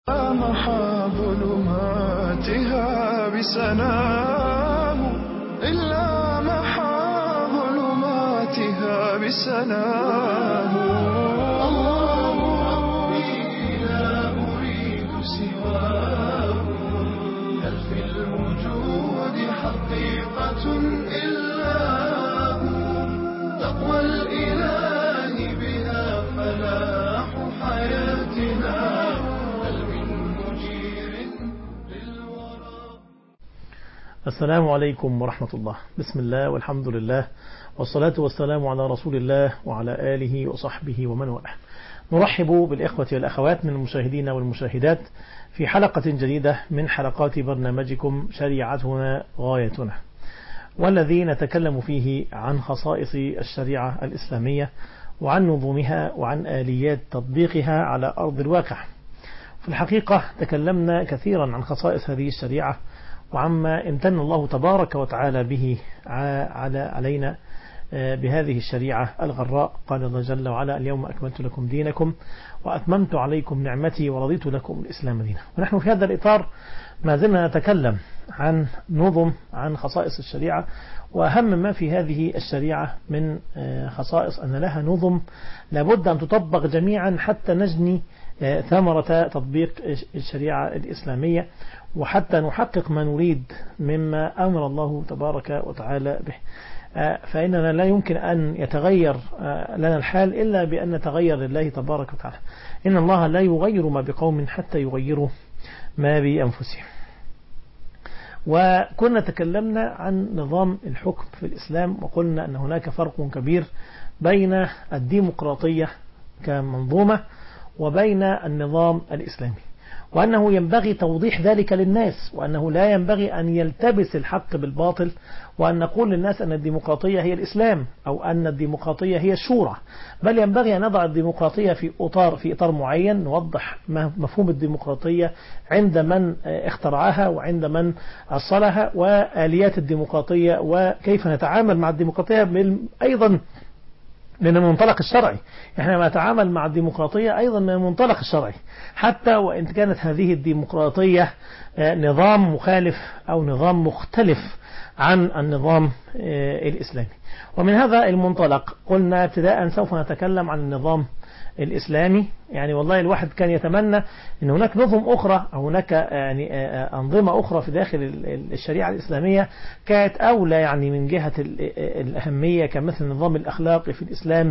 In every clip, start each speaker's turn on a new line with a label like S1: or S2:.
S1: محى ظلماتها بسلام إلا محى ظلماتها بسلام الله ربي لا أريد سواه هل في الوجود حقيقة إلا هو تقوى الإله بها فلاح حياتنا هل من مجير للورى
S2: السلام عليكم ورحمة الله بسم الله والحمد لله والصلاة والسلام على رسول الله وعلى آله وصحبه ومن والاه نرحب بالإخوة والأخوات من المشاهدين والمشاهدات في حلقة جديدة من حلقات برنامجكم شريعتنا غايتنا والذي نتكلم فيه عن خصائص الشريعة الإسلامية وعن نظمها وعن آليات تطبيقها على أرض الواقع في الحقيقة تكلمنا كثيرا عن خصائص هذه الشريعة وعما امتن الله تبارك وتعالى به على علينا بهذه الشريعة الغراء قال الله جل وعلا اليوم أكملت لكم دينكم وأتممت عليكم نعمتي ورضيت لكم الإسلام دينا ونحن في هذا الإطار ما زلنا نتكلم عن نظم عن خصائص الشريعة وأهم ما في هذه الشريعة من خصائص أن لها نظم لابد أن تطبق جميعا حتى نجني ثمرة تطبيق الشريعة الإسلامية وحتى نحقق ما نريد مما أمر الله تبارك وتعالى به فإننا لا يمكن أن يتغير لنا الحال إلا بأن نتغير لله تبارك وتعالى إن الله لا يغير ما بقوم حتى يغيروا ما بأنفسهم وكنا تكلمنا عن نظام الحكم في الإسلام وقلنا أن هناك فرق كبير بين الديمقراطية كمنظومة وبين النظام الإسلامي وأنه ينبغي توضيح ذلك للناس وأنه لا ينبغي أن يلتبس الحق بالباطل وأن نقول للناس أن الديمقراطية هي الإسلام أو أن الديمقراطية هي الشورى بل ينبغي أن نضع الديمقراطية في إطار في إطار معين نوضح مفهوم الديمقراطية عند من اخترعها وعند من أصلها وآليات الديمقراطية وكيف نتعامل مع الديمقراطية أيضا من المنطلق الشرعي احنا نتعامل مع الديمقراطية أيضا من المنطلق الشرعي حتى وإن كانت هذه الديمقراطية نظام مخالف أو نظام مختلف عن النظام الإسلامي ومن هذا المنطلق قلنا ابتداء سوف نتكلم عن النظام الإسلامي يعني والله الواحد كان يتمنى أن هناك نظم أخرى أو هناك يعني أنظمة أخرى في داخل الشريعة الإسلامية كانت أولى يعني من جهة الأهمية كمثل النظام الأخلاقي في الإسلام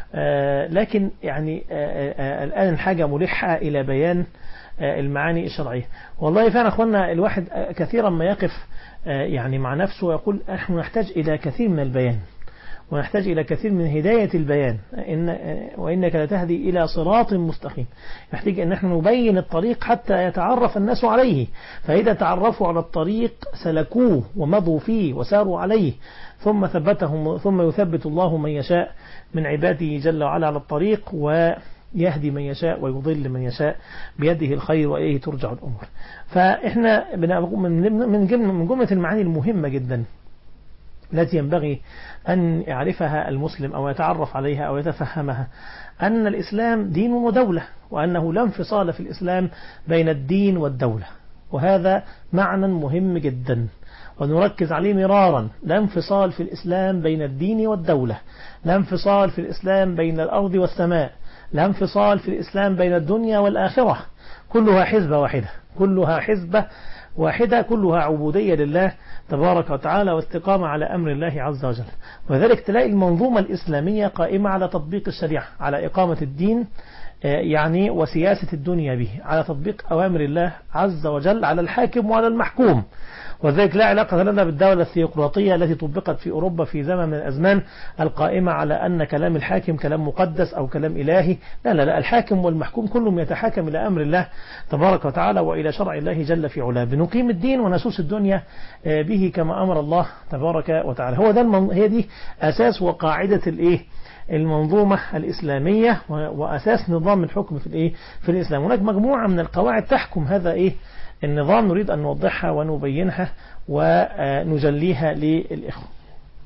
S2: لكن يعني الآن الحاجة ملحة إلى بيان المعاني الشرعية والله فعلا أخوانا الواحد كثيرا ما يقف يعني مع نفسه ويقول نحن نحتاج إلى كثير من البيان ونحتاج إلى كثير من هداية البيان إن وإنك لتهدي إلى صراط مستقيم نحتاج أن نحن نبين الطريق حتى يتعرف الناس عليه فإذا تعرفوا على الطريق سلكوه ومضوا فيه وساروا عليه ثم ثبتهم ثم يثبت الله من يشاء من عباده جل وعلا على الطريق ويهدي من يشاء ويضل من يشاء بيده الخير وإليه ترجع الأمور فإحنا من جملة المعاني المهمة جدا التي ينبغي أن يعرفها المسلم أو يتعرف عليها أو يتفهمها أن الإسلام دين ودولة وأنه لا انفصال في الإسلام بين الدين والدولة وهذا معنى مهم جدا ونركز عليه مرارا لا انفصال في الإسلام بين الدين والدولة لا انفصال في الإسلام بين الأرض والسماء لا انفصال في الإسلام بين الدنيا والآخرة كلها حزبة واحدة كلها حزبة واحدة كلها عبودية لله تبارك وتعالى واستقامة على أمر الله عز وجل وذلك تلاقي المنظومة الإسلامية قائمة على تطبيق الشريعة على إقامة الدين يعني وسياسة الدنيا به على تطبيق أوامر الله عز وجل على الحاكم وعلى المحكوم وذلك لا علاقة لنا بالدولة الثيوقراطية التي طبقت في أوروبا في زمن من الأزمان القائمة على أن كلام الحاكم كلام مقدس أو كلام إلهي لا لا لا الحاكم والمحكوم كلهم يتحاكم إلى أمر الله تبارك وتعالى وإلى شرع الله جل في علاه بنقيم الدين ونسوس الدنيا به كما أمر الله تبارك وتعالى هو ده المن... هي دي أساس وقاعدة الإيه المنظومة الإسلامية وأساس نظام الحكم في الإيه في الإسلام هناك مجموعة من القواعد تحكم هذا إيه النظام نريد أن نوضحها ونبينها ونجليها للإخوة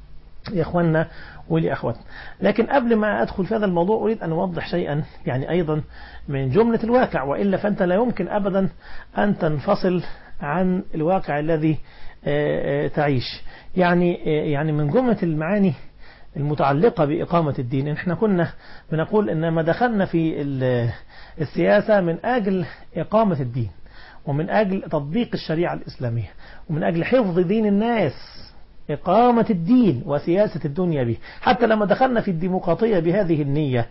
S2: يا اخواننا ولاخواتنا لكن قبل ما ادخل في هذا الموضوع اريد ان اوضح شيئا يعني ايضا من جمله الواقع والا فانت لا يمكن ابدا ان تنفصل عن الواقع الذي تعيش يعني يعني من جمله المعاني المتعلقة بإقامة الدين احنا كنا بنقول ان ما دخلنا في السياسة من أجل إقامة الدين ومن أجل تطبيق الشريعة الإسلامية ومن أجل حفظ دين الناس إقامة الدين وسياسة الدنيا به حتى لما دخلنا في الديمقراطية بهذه النية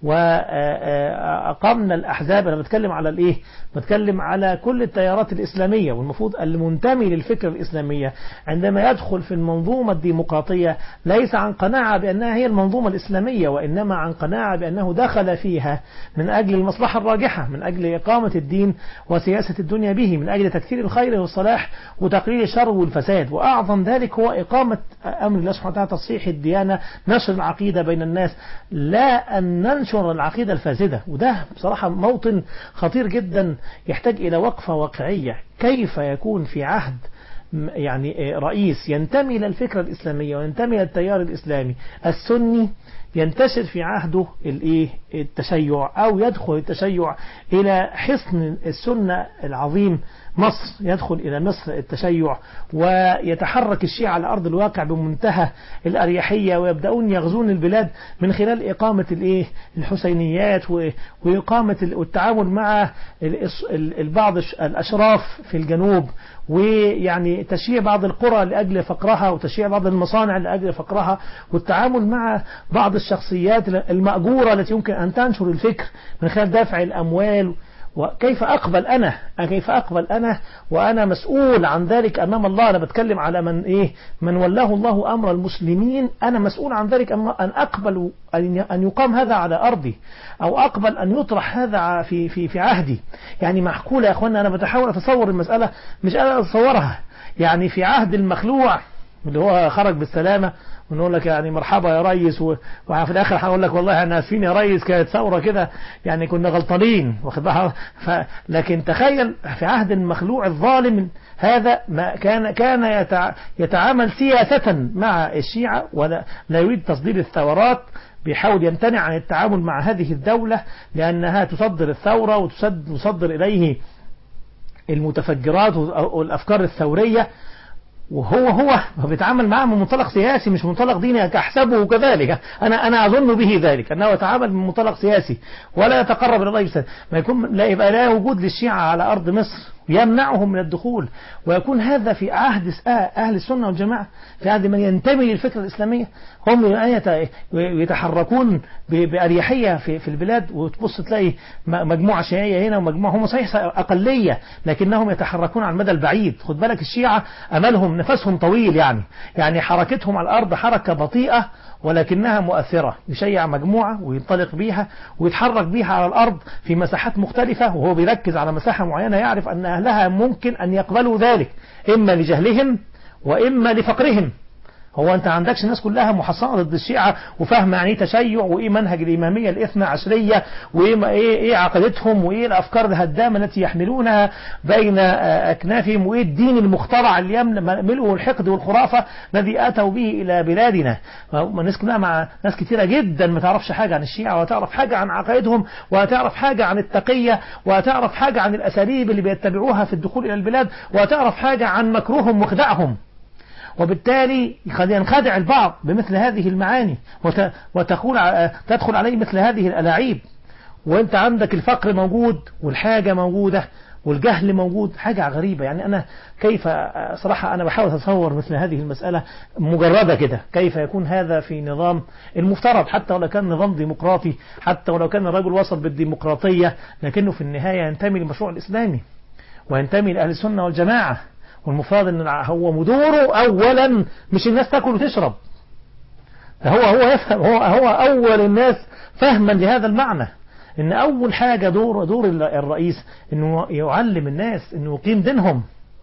S2: وأقمنا الأحزاب أنا بتكلم على الإيه بتكلم على كل التيارات الإسلامية والمفروض المنتمي للفكرة الإسلامية عندما يدخل في المنظومة الديمقراطية ليس عن قناعة بأنها هي المنظومة الإسلامية وإنما عن قناعة بأنه دخل فيها من أجل المصلحة الراجحة من أجل إقامة الدين وسياسة الدنيا به من أجل تكثير الخير والصلاح وتقليل الشر والفساد وأعظم ذلك هو إقامة أمر الله سبحانه وتعالى تصحيح الديانة نشر العقيدة بين الناس لا أن ننشر العقيدة الفاسدة وده بصراحة موطن خطير جدا يحتاج إلى وقفة واقعية كيف يكون في عهد يعني رئيس ينتمي إلى الفكرة الإسلامية وينتمي إلى التيار الإسلامي السني ينتشر في عهده الايه التشيع او يدخل التشيع الى حصن السنة العظيم مصر يدخل إلى مصر التشيع ويتحرك الشيعة على أرض الواقع بمنتهى الأريحية ويبدأون يغزون البلاد من خلال إقامة الإيه الحسينيات وإقامة والتعامل مع بعض الأشراف في الجنوب ويعني تشييع بعض القرى لأجل فقرها وتشييع بعض المصانع لأجل فقرها والتعامل مع بعض الشخصيات المأجورة التي يمكن أن تنشر الفكر من خلال دفع الأموال وكيف أقبل أنا كيف أقبل أنا وأنا مسؤول عن ذلك أمام الله أنا بتكلم على من إيه من ولاه الله أمر المسلمين أنا مسؤول عن ذلك أن أقبل أن يقام هذا على أرضي أو أقبل أن يطرح هذا في في في عهدي يعني معقولة يا أخوانا أنا بتحاول أتصور المسألة مش أنا أتصورها يعني في عهد المخلوع اللي هو خرج بالسلامة ونقول لك يعني مرحبا يا ريس وفي الاخر هنقول لك والله احنا اسفين يا ريس كانت ثوره كده يعني كنا غلطانين واخد ف... لكن تخيل في عهد المخلوع الظالم هذا ما كان كان يتع... يتعامل سياسة مع الشيعة ولا لا يريد تصدير الثورات بيحاول يمتنع عن التعامل مع هذه الدولة لأنها تصدر الثورة وتصدر إليه المتفجرات والأفكار الثورية وهو هو بيتعامل معه من منطلق سياسي مش منطلق ديني أحسبه كذلك أنا أنا أظن به ذلك أنه يتعامل من منطلق سياسي ولا يتقرب إلى الله بسنة. ما يكون لا يبقى لا وجود للشيعة على أرض مصر يمنعهم من الدخول ويكون هذا في عهد أهل السنة والجماعة في عهد من ينتمي للفكرة الإسلامية هم يتحركون بأريحية في, في البلاد وتبص تلاقي مجموعة شيعية هنا ومجموعة هم صحيح أقلية لكنهم يتحركون على المدى البعيد خد بالك الشيعة أملهم نفسهم طويل يعني يعني حركتهم على الأرض حركة بطيئة ولكنها مؤثرة يشيع مجموعة وينطلق بيها ويتحرك بيها على الأرض في مساحات مختلفة وهو بيركز على مساحة معينة يعرف أن أهلها ممكن أن يقبلوا ذلك إما لجهلهم وإما لفقرهم هو انت عندكش الناس كلها محصنه ضد الشيعة وفاهمه يعني ايه تشيع وايه منهج الاماميه الاثنى عشريه وايه ايه ايه عقيدتهم وايه الافكار الهدامه التي يحملونها بين اكنافهم وايه الدين المخترع اللي ملؤه الحقد والخرافه الذي اتوا به الى بلادنا الناس كلها مع ناس كثيره جدا ما تعرفش حاجه عن الشيعة ولا تعرف حاجه عن عقائدهم ولا تعرف حاجه عن التقيه ولا تعرف حاجه عن الاساليب اللي بيتبعوها في الدخول الى البلاد ولا تعرف حاجه عن مكروهم وخدعهم وبالتالي قد ينخدع البعض بمثل هذه المعاني وتقول تدخل عليه مثل هذه الألاعيب وانت عندك الفقر موجود والحاجة موجودة والجهل موجود حاجة غريبة يعني أنا كيف صراحة أنا بحاول أتصور مثل هذه المسألة مجردة كده كيف يكون هذا في نظام المفترض حتى ولو كان نظام ديمقراطي حتى ولو كان الرجل وصل بالديمقراطية لكنه في النهاية ينتمي للمشروع الإسلامي وينتمي لأهل السنة والجماعة والمفترض ان هو مدوره اولا مش الناس تاكل وتشرب هو هو يفهم هو هو اول الناس فهما لهذا المعنى ان اول حاجة دور دور الرئيس انه يعلم الناس انه يقيم دينهم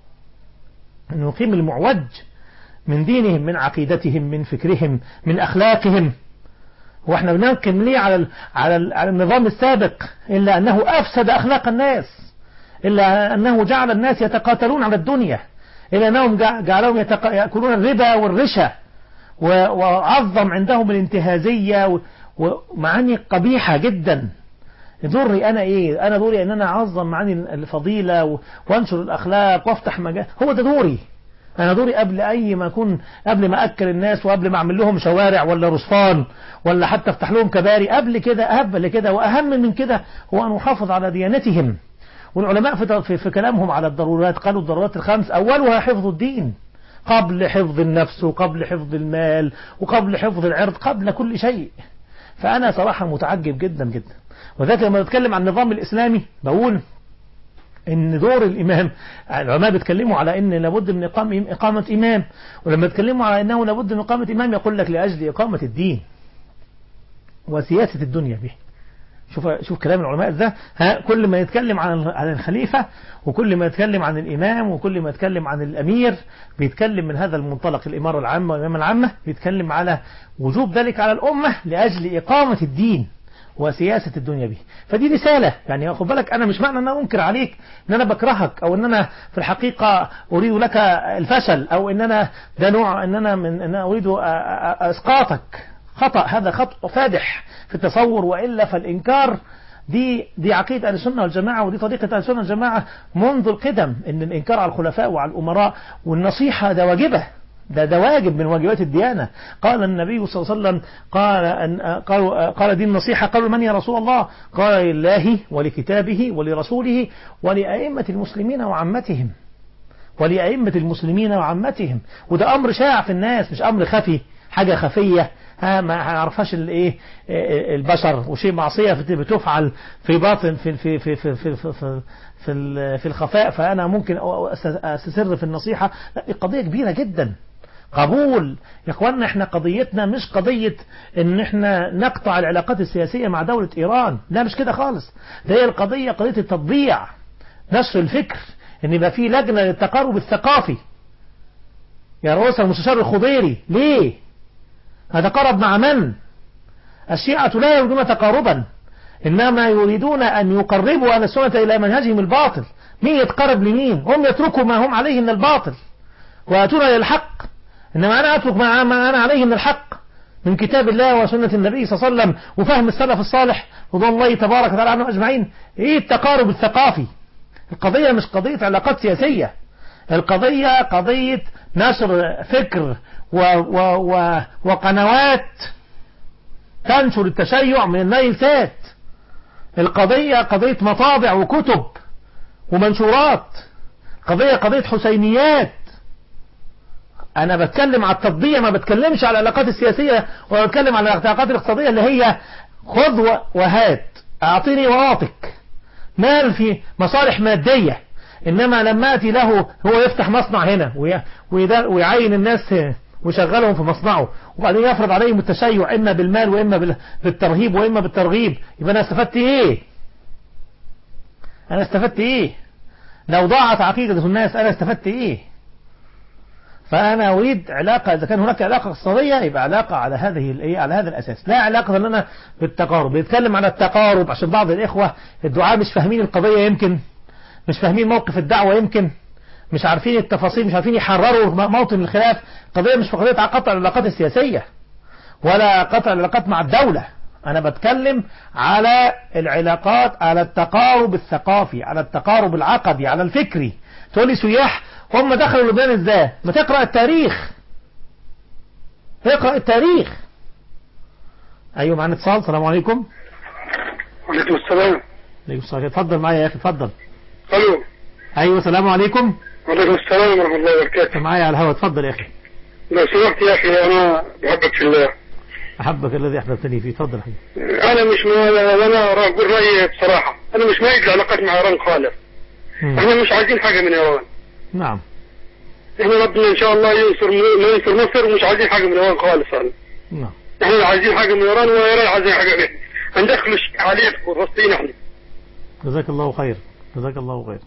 S2: انه يقيم المعوج من دينهم من عقيدتهم من فكرهم من اخلاقهم واحنا بننكم ليه على على على النظام السابق الا انه افسد اخلاق الناس الا انه جعل الناس يتقاتلون على الدنيا إلى أنهم جعلهم يتق... يأكلون الربا والرشا و- وعظم عندهم الانتهازية و- ومعاني قبيحة جدا دوري انا ايه انا دوري ان انا اعظم معاني الفضيلة و- وانشر الاخلاق وافتح مجال هو ده دوري انا دوري قبل اي ما اكون قبل ما اكل الناس وقبل ما اعمل لهم شوارع ولا رصفان ولا حتى افتح لهم كباري قبل كده قبل كده واهم من كده هو ان احافظ على ديانتهم والعلماء في, في, في كلامهم على الضرورات قالوا الضرورات الخمس اولها حفظ الدين قبل حفظ النفس وقبل حفظ المال وقبل حفظ العرض قبل كل شيء فأنا صراحة متعجب جدا جدا وذلك لما نتكلم عن النظام الإسلامي بقول ان دور الامام العلماء بيتكلموا على ان لابد من اقامه اقامه امام ولما يتكلموا على انه لابد من اقامه امام يقول لك لاجل اقامه الدين وسياسه الدنيا به شوف شوف كلام العلماء ده ها كل ما يتكلم عن عن الخليفه وكل ما يتكلم عن الامام وكل ما يتكلم عن الامير بيتكلم من هذا المنطلق الاماره العامه والامامه العامه بيتكلم على وجوب ذلك على الامه لاجل اقامه الدين وسياسة الدنيا به فدي رسالة يعني خد بالك أنا مش معنى أن أنا أنكر عليك أن أنا بكرهك أو أن أنا في الحقيقة أريد لك الفشل أو أن أنا ده نوع أن أنا من أن أنا أريد أ- أ- أسقاطك خطأ هذا خطأ فادح في التصور وإلا فالإنكار دي دي عقيدة أهل السنة والجماعة ودي طريقة أهل السنة والجماعة منذ القدم إن الإنكار على الخلفاء وعلى الأمراء والنصيحة ده واجبة ده ده واجب من واجبات الديانة قال النبي صلى الله عليه وسلم قال أن قالوا قال دي النصيحة قالوا من يا رسول الله قال لله ولكتابه ولرسوله ولأئمة المسلمين وعامتهم ولأئمة المسلمين وعامتهم وده أمر شائع في الناس مش أمر خفي حاجة خفية ها ما هنعرفهاش الايه البشر وشيء معصية بتفعل في باطن في في في في في في, في في, ال- في الخفاء فأنا ممكن أستسر في النصيحة لا دي قضية كبيرة جدا قبول يا اخوانا احنا قضيتنا مش قضية ان احنا نقطع العلاقات السياسية مع دولة ايران لا مش كده خالص ده هي القضية قضية التطبيع نشر الفكر ان يبقى في لجنة للتقارب الثقافي يا رؤوس المستشار الخضيري ليه هتقارب مع من الشيعة لا يريدون تقاربا إنما يريدون أن يقربوا أهل السنة إلى منهجهم الباطل مين يتقرب لمين هم يتركوا ما هم عليه من الباطل ويأتون إلى الحق إنما أنا أترك ما ما أنا عليه من الحق من كتاب الله وسنة النبي صلى الله عليه وسلم وفهم السلف الصالح رضوان الله تبارك وتعالى عنهم أجمعين إيه التقارب الثقافي القضية مش قضية علاقات سياسية القضية قضية نشر فكر و و و وقنوات تنشر التشيع من النيل سات القضية قضية مطابع وكتب ومنشورات قضية قضية حسينيات انا بتكلم على التطبيع ما بتكلمش على العلاقات السياسية ولا بتكلم على العلاقات الاقتصادية اللي هي خذ و- وهات اعطيني واعطك مال في مصالح مادية انما لما اتي له هو يفتح مصنع هنا وي- ويدا- ويعين الناس ويشغلهم في مصنعه وبعدين يفرض عليهم التشيع اما بالمال واما بال- بالترهيب واما بالترغيب يبقى انا استفدت ايه انا استفدت ايه لو ضاعت عقيدة الناس انا استفدت ايه فأنا أريد علاقة إذا كان هناك علاقة اقتصادية يبقى علاقة على هذه الإيه على هذا الأساس لا علاقة لنا بالتقارب بيتكلم عن التقارب عشان بعض الإخوة الدعاء مش فاهمين القضية يمكن مش فاهمين موقف الدعوة يمكن مش عارفين التفاصيل مش عارفين يحرروا م- موطن الخلاف قضية مش في قضية قطع العلاقات السياسية ولا قطع العلاقات مع الدولة أنا بتكلم على العلاقات على التقارب الثقافي على التقارب العقدي على الفكري تقول لي سياح هم دخلوا لبنان ازاي ما تقرأ التاريخ اقرأ التاريخ ايوه معانا اتصال السلام عليكم
S3: وعليكم السلام
S2: عليكم السلام اتفضل معايا يا اخي اتفضل
S3: الو
S2: ايوه السلام عليكم
S3: وعليكم السلام ورحمه الله
S2: انت
S3: وبركاته
S2: معايا على الهواء اتفضل يا اخي
S3: لو سمحت يا اخي انا بحبك في الله
S2: احبك الذي احببتني فيه اتفضل يا اخي
S3: انا مش ما انا را- اقول رايي بصراحه انا مش مايل العلاقات مع ايران خالص
S2: مم.
S3: احنا مش عايزين حاجه من ايران
S2: نعم
S3: احنا ربنا ان شاء الله ينصر م- ينصر مصر ومش عايزين حاجه من ايران خالص انا
S2: نعم
S3: احنا لا عايزين حاجه من ايران ولا ايران عايزين حاجه مننا هندخل الشيعة عليه في فلسطين احنا
S2: جزاك الله خير جزاك الله خير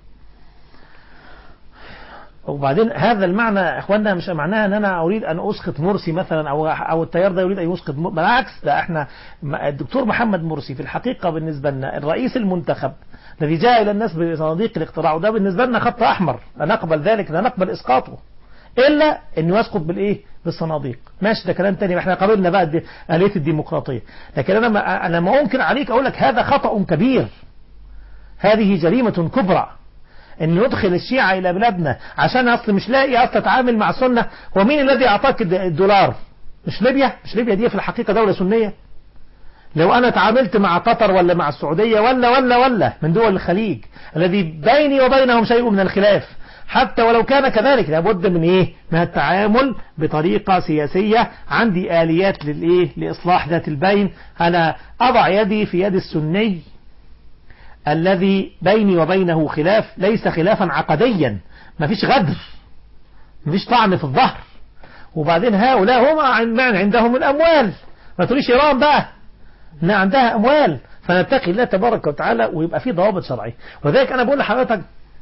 S2: وبعدين هذا المعنى يا اخوانا مش معناها ان انا اريد ان اسقط مرسي مثلا او او التيار ده يريد ان يسقط مر- بالعكس ده احنا م- الدكتور محمد مرسي في الحقيقه بالنسبه لنا الرئيس المنتخب الذي جاء الى الناس بصناديق الاقتراع وده بالنسبه لنا خط احمر لا نقبل ذلك لا نقبل اسقاطه الا انه يسقط بالايه بالصناديق ماشي ده كلام تاني ما احنا قابلنا بقى دي- آلية الديمقراطية لكن انا ما انا ما انكر عليك اقول لك هذا خطأ كبير هذه جريمة كبرى ان ندخل الشيعة الى بلادنا عشان اصل مش لاقي اصل اتعامل مع السنة هو مين الذي اعطاك الد- الدولار مش ليبيا مش ليبيا دي في الحقيقة دولة سنية لو انا تعاملت مع قطر ولا مع السعودية ولا ولا ولا من دول الخليج الذي بيني وبينهم شيء من الخلاف حتى ولو كان كذلك لابد من ايه من التعامل بطريقة سياسية عندي آليات للايه لإصلاح ذات البين انا اضع يدي في يد السني الذي بيني وبينه خلاف ليس خلافا عقديا مفيش غدر مفيش طعن في الظهر وبعدين هؤلاء هم عن- عندهم الأموال ما تقوليش إيران بقى إن عندها أموال فنتقي الله تبارك وتعالى ويبقى في ضوابط شرعية وذلك أنا بقول لحضرتك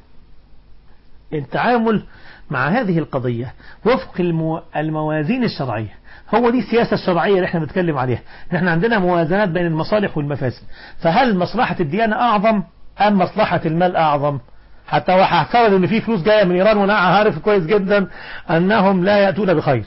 S2: التعامل مع هذه القضية وفق المو... الموازين الشرعية هو دي السياسة الشرعية اللي احنا بنتكلم عليها نحن عندنا موازنات بين المصالح والمفاسد فهل مصلحة الديانة أعظم أم مصلحة المال أعظم حتى وهفترض ان في فلوس جاية من ايران وانا عارف كويس جدا انهم لا يأتون بخير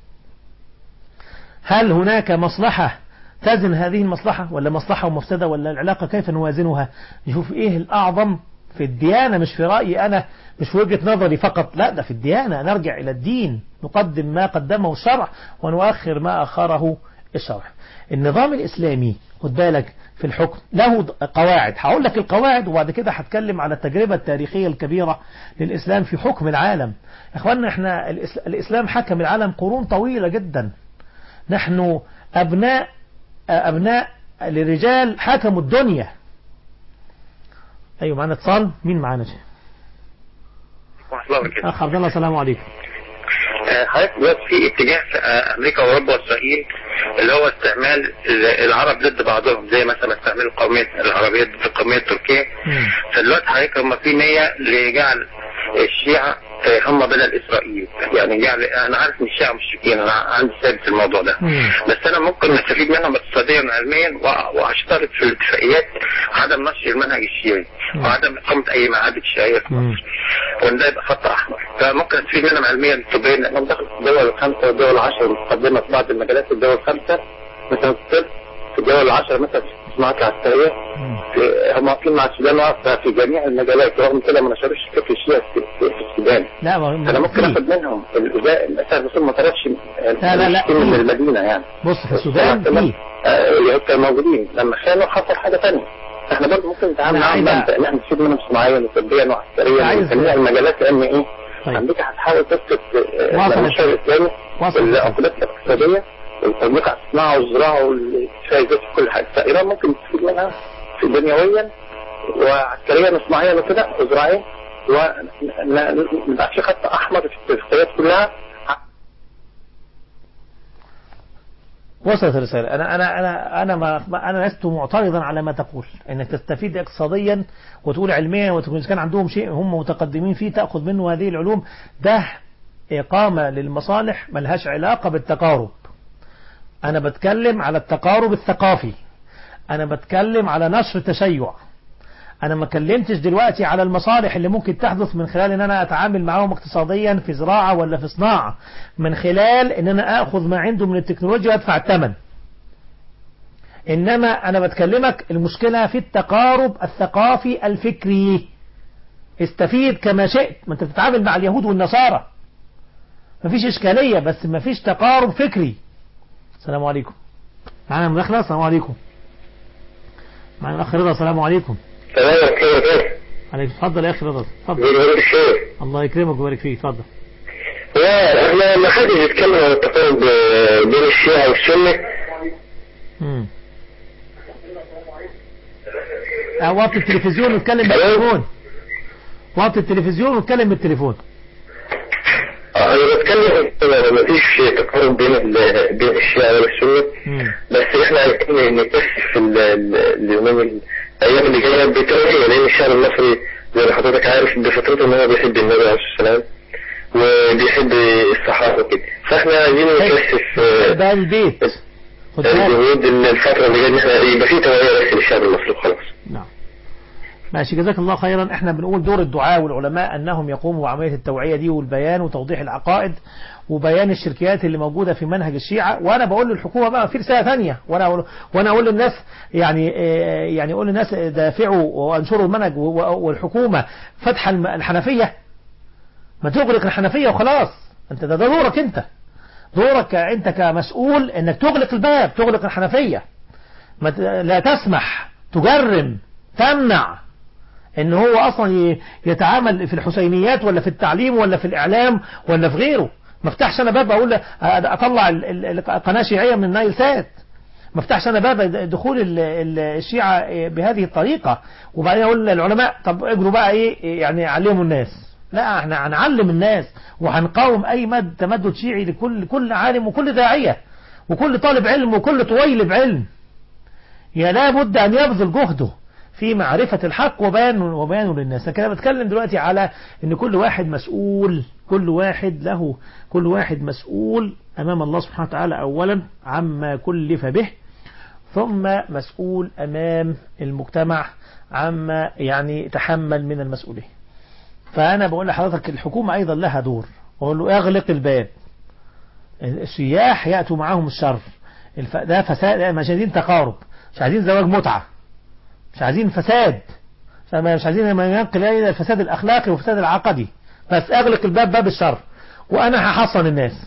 S2: هل هناك مصلحة تزن هذه المصلحة ولا مصلحة ومفسدة ولا العلاقة كيف نوازنها نشوف ايه الأعظم في الديانة مش في رأيي أنا مش في وجهة نظري فقط لا ده في الديانة نرجع إلى الدين نقدم ما قدمه الشرع ونؤخر ما أخره الشرع النظام الإسلامي خد بالك في الحكم له قواعد هقول لك القواعد وبعد كده هتكلم على التجربة التاريخية الكبيرة للإسلام في حكم العالم يا اخوانا احنا الإس- الإسلام حكم العالم قرون طويلة جدا نحن أبناء أبناء لرجال حكموا الدنيا أيوة معنا اتصال مين معنا شيء
S3: ورحمة الله وبركاته.
S2: أخ عبد الله السلام عليكم
S3: آه، حضرتك دلوقتي في اتجاه في آه، امريكا واوروبا واسرائيل اللي هو استعمال ال- العرب ضد بعضهم زي مثلا استعمال القوميه العربيه ضد القوميه التركيه
S2: مم.
S3: فدلوقتي حضرتك هم في نيه لجعل الشيعة آه، هم بدل اسرائيل يعني جعل انا عارف ان الشيعة مشركين انا عندي ثابت في الموضوع ده
S2: مم.
S3: بس انا ممكن نستفيد منهم اقتصاديا وعلميا و- واشترط في الاتفاقيات عدم نشر المنهج الشيعي
S2: مم.
S3: وعدم اقامه اي معابد شيعيه في
S2: مم.
S3: مصر وان ده يبقى خط احمر فممكن استفيد منهم علميا طبيا لانهم دخلوا في الدول الخمسه والدول العشره المتقدمه في بعض المجالات في الدول الخمسه مثلا في الطب في الدول العشره مثلا في الصناعات العسكريه
S2: مم.
S3: في- هم واقفين مع السودان واقفه في جميع المجالات رغم كده ما نشروش فكر الشيعة في, في, في السودان
S2: لا ما
S3: انا ممكن
S2: في.
S3: اخد منهم الازاء مثلا الرسول ما طردش
S2: لا، لا، لا.
S3: من المدينه يعني
S2: بص في السودان في
S3: آه، كانوا موجودين لما خانوا حصل حاجه ثانيه احنا برضه ممكن نتعامل
S2: أنا
S3: معاهم
S2: عايز-
S3: بقى ان احنا نستفيد منهم صناعيا وطبيا وعسكريا
S2: عايز-
S3: وفي جميع المجالات لان ايه
S2: طيب.
S3: امريكا هتحاول تسقط
S2: وصلت.
S3: المنشور الاسلامي
S2: وصلت.
S3: والعقوبات الاقتصاديه والتطبيق على الصناعه والزراعه والفائدات في كل حاجه فايران ممكن تستفيد منها في دنيويا وعسكريا وصناعيا وكده وزراعيا ونبقى في خط احمر في الاتفاقيات كلها
S2: وصلت الرسالة أنا أنا أنا أنا ما ما- أنا لست معترضا على ما تقول إنك تستفيد اقتصاديا وتقول علميا وتقول إذا كان عندهم شيء هم متقدمين فيه تأخذ منه هذه العلوم ده إقامة للمصالح ملهاش علاقة بالتقارب أنا بتكلم على التقارب الثقافي أنا بتكلم على نشر تشيع أنا ما كلمتش دلوقتي على المصالح اللي ممكن تحدث من خلال إن أنا أتعامل معاهم اقتصاديا في زراعة ولا في صناعة من خلال إن أنا أخذ ما عنده من التكنولوجيا وأدفع الثمن إنما أنا بتكلمك المشكلة في التقارب الثقافي الفكري استفيد كما شئت ما أنت بتتعامل مع اليهود والنصارى مفيش إشكالية بس مفيش تقارب فكري السلام عليكم معنا مداخلة السلام عليكم معنا الأخ رضا السلام عليكم
S3: تمام كده كده
S2: عليكم اتفضل يا أخي رضا اتفضل
S3: بيقول الشيء
S2: الله يكرمك ويبارك فيك اتفضل
S3: لا احنا لما حد يتكلم عن التقارب بين الشيعة والسنة
S2: امم اه، وطي التلفزيون واتكلم
S3: ألو؟
S2: بالتليفون وطي التلفزيون واتكلم بالتليفون
S3: اه انا بتكلم ان مفيش تقارب بين ال- بين الشيعة والسنة
S2: امم
S3: بس احنا عايزين نكثف ال- ال- اليومين الايام اللي جايه بتوعية لان الشعب المصري زي ما حضرتك عارف بفطرته ان هو بيحب النبي عليه الصلاه والسلام وبيحب الصحابه وكده فاحنا عايزين نكثف آه،
S2: ده البيت خد بالك
S3: الجهود الفتره اللي جايه ان احنا يبقى في توعيه بس للشعب المصري خلاص
S2: نعم ماشي جزاك الله خيرا احنا بنقول دور الدعاء والعلماء انهم يقوموا بعمليه التوعيه دي والبيان وتوضيح العقائد وبيان الشركيات اللي موجوده في منهج الشيعه وانا بقول للحكومه بقى في رساله ثانيه وانا أقول وانا اقول للناس يعني آه، يعني اقول للناس دافعوا وانشروا المنهج و- و- والحكومه فتح الم- الحنفيه ما تغلق الحنفيه وخلاص انت ده, ده دورك انت دورك انت كمسؤول انك تغلق الباب تغلق الحنفيه ما ت- لا تسمح تجرم تمنع ان هو اصلا ي- يتعامل في الحسينيات ولا في التعليم ولا في الاعلام ولا في غيره ما افتحش انا باب اقول له- اطلع ال- ال- القناه الشيعيه من النايل سات ما افتحش انا باب دخول ال- ال- الشيعة بهذه الطريقة وبعدين اقول للعلماء طب اجروا بقى ايه يعني علموا الناس لا احنا هنعلم الناس وهنقاوم اي مد تمدد شيعي لكل كل عالم وكل داعية وكل طالب علم وكل طويلب علم يا لابد ان يبذل جهده في معرفة الحق وبيان وبيانه للناس لكن انا بتكلم دلوقتي على ان كل واحد مسؤول كل واحد له كل واحد مسؤول امام الله سبحانه وتعالى اولا عما كلف به ثم مسؤول امام المجتمع عما يعني تحمل من المسؤولية فانا بقول لحضرتك الحكومة ايضا لها دور بقول له اغلق الباب السياح يأتوا معاهم الشر الف... ده فساد مش عايزين تقارب مش عايزين زواج متعة مش عايزين فساد مش عايزين ما ينقل إلى الفساد الأخلاقي والفساد العقدي بس أغلق الباب باب الشر وأنا هحصن الناس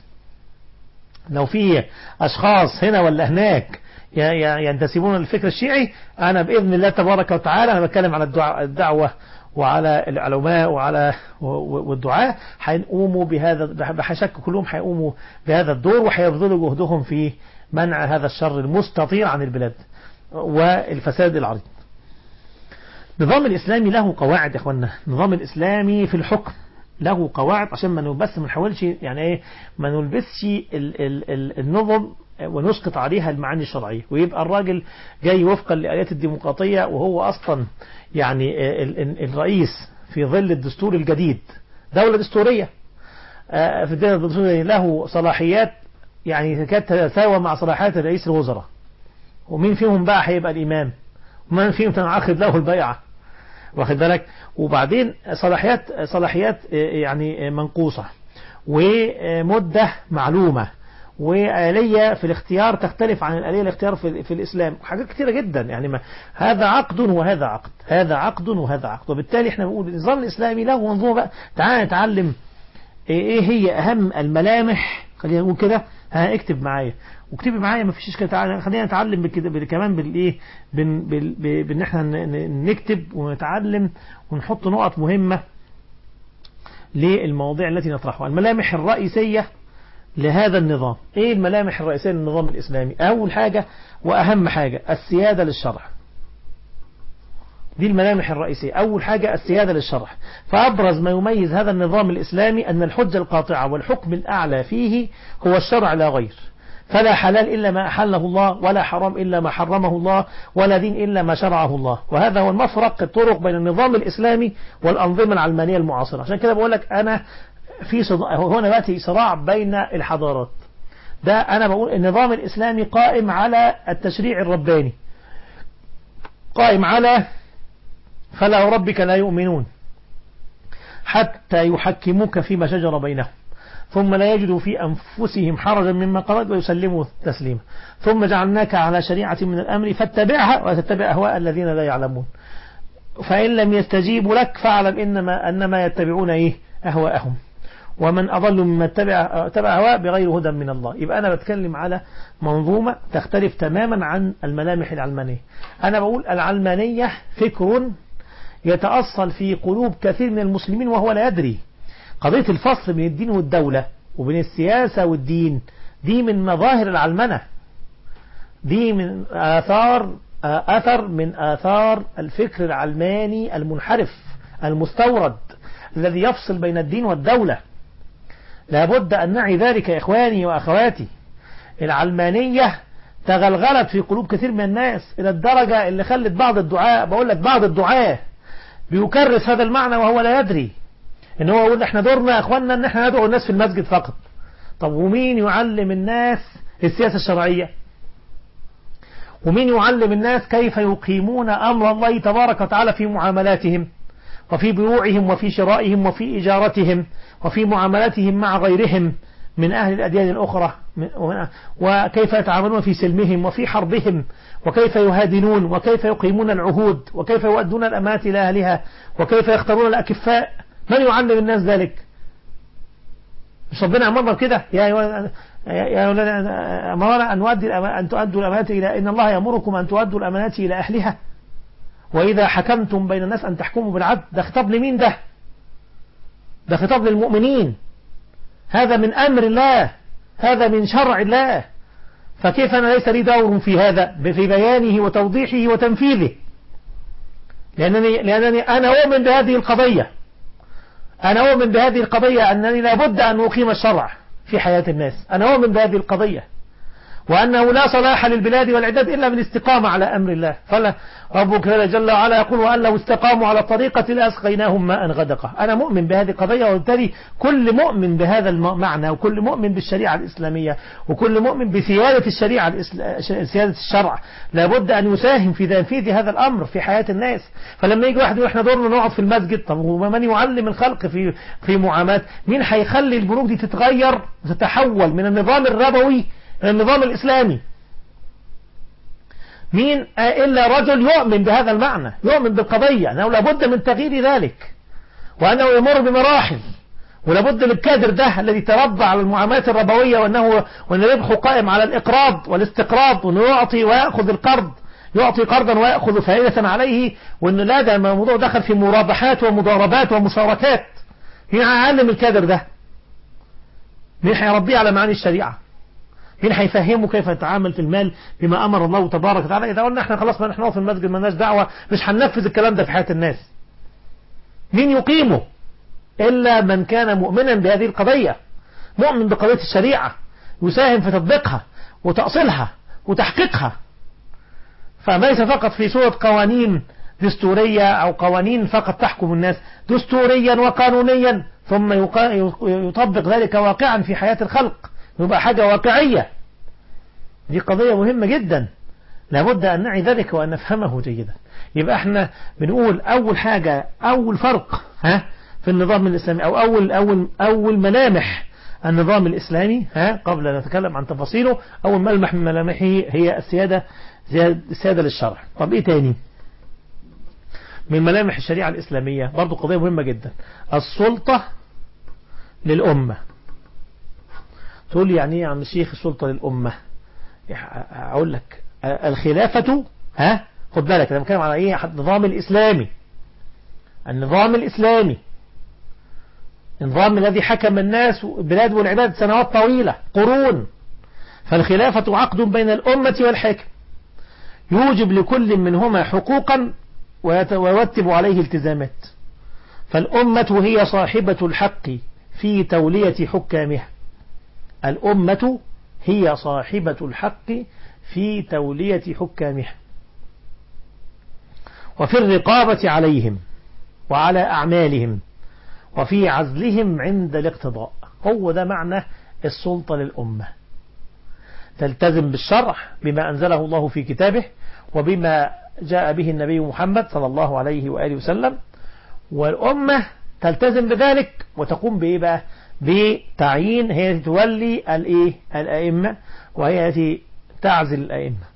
S2: لو في أشخاص هنا ولا هناك ي- ي- ينتسبون للفكر الشيعي أنا بإذن الله تبارك وتعالى أنا بتكلم على الدعاء الدعوة وعلى العلماء وعلى و- و- والدعاء هيقوموا بهذا بحشك كلهم هيقوموا بهذا الدور وهيبذلوا جهدهم في منع هذا الشر المستطير عن البلاد والفساد العريض النظام الإسلامي له قواعد يا اخوانا النظام الإسلامي في الحكم له قواعد عشان ما بس ما نحاولش يعني ايه ما نلبسش ال ال ال النظم ونسقط عليها المعاني الشرعية ويبقى الراجل جاي وفقا لآيات الديمقراطية وهو أصلا يعني ال ال الرئيس في ظل الدستور الجديد دولة دستورية آه، في الدولة الدستورية له صلاحيات يعني تكاد تتساوى مع صلاحيات رئيس الوزراء ومين فيهم بقى هيبقى الإمام ومن فيهم تنعقد له البيعة واخد بالك وبعدين صلاحيات صلاحيات يعني منقوصة ومدة معلومة وآلية في الاختيار تختلف عن الآلية الاختيار في, في الإسلام حاجات كثيرة جدا يعني ما هذا عقد وهذا عقد هذا عقد وهذا عقد وبالتالي احنا بنقول النظام الإسلامي له منظومة بقى تعال نتعلم ايه هي أهم الملامح خلينا نقول كده ها اكتب معايا واكتبي معايا ما فيش اشكال تعالى خلينا نتعلم بكده بال- كمان بالايه بان بال- ب- بان احنا ن- ن- نكتب ونتعلم ونحط نقط مهمة للمواضيع التي نطرحها الملامح الرئيسية لهذا النظام ايه الملامح الرئيسية للنظام الاسلامي اول حاجة واهم حاجة السيادة للشرع دي الملامح الرئيسية أول حاجة السيادة للشرع فأبرز ما يميز هذا النظام الإسلامي أن الحجة القاطعة والحكم الأعلى فيه هو الشرع لا غير فلا حلال إلا ما أحله الله ولا حرام إلا ما حرمه الله ولا دين إلا ما شرعه الله وهذا هو المفرق الطرق بين النظام الإسلامي والأنظمة العلمانية المعاصرة عشان كده بقول لك أنا في صداع هنا دلوقتي صراع بين الحضارات ده أنا بقول النظام الإسلامي قائم على التشريع الرباني قائم على فلا وربك لا يؤمنون حتى يحكموك فيما شجر بينهم ثم لا يجدوا في أنفسهم حرجا مما قضيت ويسلموا تسليما ثم جعلناك على شريعة من الأمر فاتبعها ولا تتبع أهواء الذين لا يعلمون فإن لم يستجيبوا لك فاعلم إنما أنما يتبعون إيه أهواءهم ومن أضل مما اتبع تبع هواء بغير هدى من الله يبقى أنا بتكلم على منظومة تختلف تماما عن الملامح العلمانية أنا بقول العلمانية فكر يتأصل في قلوب كثير من المسلمين وهو لا يدري قضية الفصل بين الدين والدولة وبين السياسة والدين دي من مظاهر العلمنة دي من آثار أثر من آثار الفكر العلماني المنحرف المستورد الذي يفصل بين الدين والدولة لابد أن نعي ذلك يا إخواني وأخواتي العلمانية تغلغلت في قلوب كثير من الناس إلى الدرجة اللي خلت بعض الدعاء بقول لك بعض الدعاء بيكرس هذا المعنى وهو لا يدري ان هو يقول احنا دورنا يا اخواننا ان احنا ندعو الناس في المسجد فقط طب ومين يعلم الناس السياسة الشرعية ومين يعلم الناس كيف يقيمون أمر الله تبارك وتعالى في معاملاتهم وفي بيوعهم وفي شرائهم وفي إجارتهم وفي معاملاتهم مع غيرهم من أهل الأديان الأخرى وكيف يتعاملون في سلمهم وفي حربهم وكيف يهادنون وكيف يقيمون العهود وكيف يؤدون الأمات إلى أهلها وكيف يختارون الأكفاء من يعلم الناس ذلك مش ربنا أمرنا كده يا أيها يا أولاد أمرنا أن نؤدي أن تؤدوا الأمانات إلى إن الله يأمركم أن تؤدوا الأمانات إلى أهلها وإذا حكمتم بين الناس أن تحكموا بالعدل ده خطاب لمين ده ده خطاب للمؤمنين هذا من أمر الله هذا من شرع الله فكيف أنا ليس لي دور في هذا في بيانه وتوضيحه وتنفيذه لأنني, لأنني أنا أؤمن بهذه القضية أنا أؤمن بهذه القضية أنني لابد أن أقيم الشرع في حياة الناس أنا أؤمن بهذه القضية وأنه لا صلاح للبلاد والعداد إلا بالاستقامة على أمر الله فلا ربك جل وعلا يقول وأن لو استقاموا على الطريقة لأسقيناهم ماء غدقة أنا مؤمن بهذه القضية وبالتالي كل مؤمن بهذا المعنى وكل مؤمن بالشريعة الإسلامية وكل مؤمن بسيادة الشريعة سيادة الشرع لابد أن يساهم في تنفيذ هذا الأمر في حياة الناس فلما يجي واحد يقول احنا دورنا نقعد في المسجد طب ومن يعلم الخلق في في معاملات مين هيخلي البنوك دي تتغير وتتحول من النظام الربوي النظام الإسلامي مين إلا رجل يؤمن بهذا المعنى يؤمن بالقضية أنه لابد من تغيير ذلك وأنه يمر بمراحل ولابد للكادر ده الذي تربى على المعاملات الربوية وأنه وأن ربحه قائم على الإقراض والاستقراض وأنه يعطي ويأخذ القرض يعطي قرضا ويأخذ فائدة عليه وأن لا ده الموضوع دخل في مرابحات ومضاربات ومشاركات مين هيعلم الكادر ده مين هيربيه على معاني الشريعة مين هيفهمه كيف يتعامل في المال بما امر الله تبارك وتعالى اذا قلنا احنا خلاص ما نحن في المسجد ما لناش دعوه مش هننفذ الكلام ده في حياه الناس مين يقيمه الا من كان مؤمنا بهذه القضيه مؤمن بقضيه الشريعه يساهم في تطبيقها وتاصيلها وتحقيقها فليس فقط في صوره قوانين دستورية أو قوانين فقط تحكم الناس دستوريا وقانونيا ثم يطبق ذلك واقعا في حياة الخلق يبقى حاجة واقعية دي قضية مهمة جدا لابد أن نعي ذلك وأن نفهمه جيدا يبقى احنا بنقول أول حاجة أول فرق ها في النظام الإسلامي أو أول أول أول ملامح النظام الإسلامي ها قبل أن نتكلم عن تفاصيله أول ملمح من ملامحه هي السيادة السيادة للشرع طب إيه تاني من ملامح الشريعة الإسلامية برضو قضية مهمة جدا السلطة للأمة تقول لي يعني ايه يا عم الشيخ السلطة للأمة أقول لك الخلافة ها خد بالك أنا بتكلم على إيه النظام الإسلامي النظام الإسلامي النظام الذي حكم الناس البلاد والعباد سنوات طويلة قرون فالخلافة عقد بين الأمة والحاكم يوجب لكل منهما حقوقا ويرتب عليه التزامات فالأمة هي صاحبة الحق في تولية حكامها الأمة هي صاحبة الحق في تولية حكامها وفي الرقابة عليهم وعلى أعمالهم وفي عزلهم عند الاقتضاء هو ده معنى السلطة للأمة تلتزم بالشرع بما أنزله الله في كتابه وبما جاء به النبي محمد صلى الله عليه وآله وسلم والأمة تلتزم بذلك وتقوم بإيه بقى بتعيين هي تولي الايه الائمه وهي التي تعزل الائمه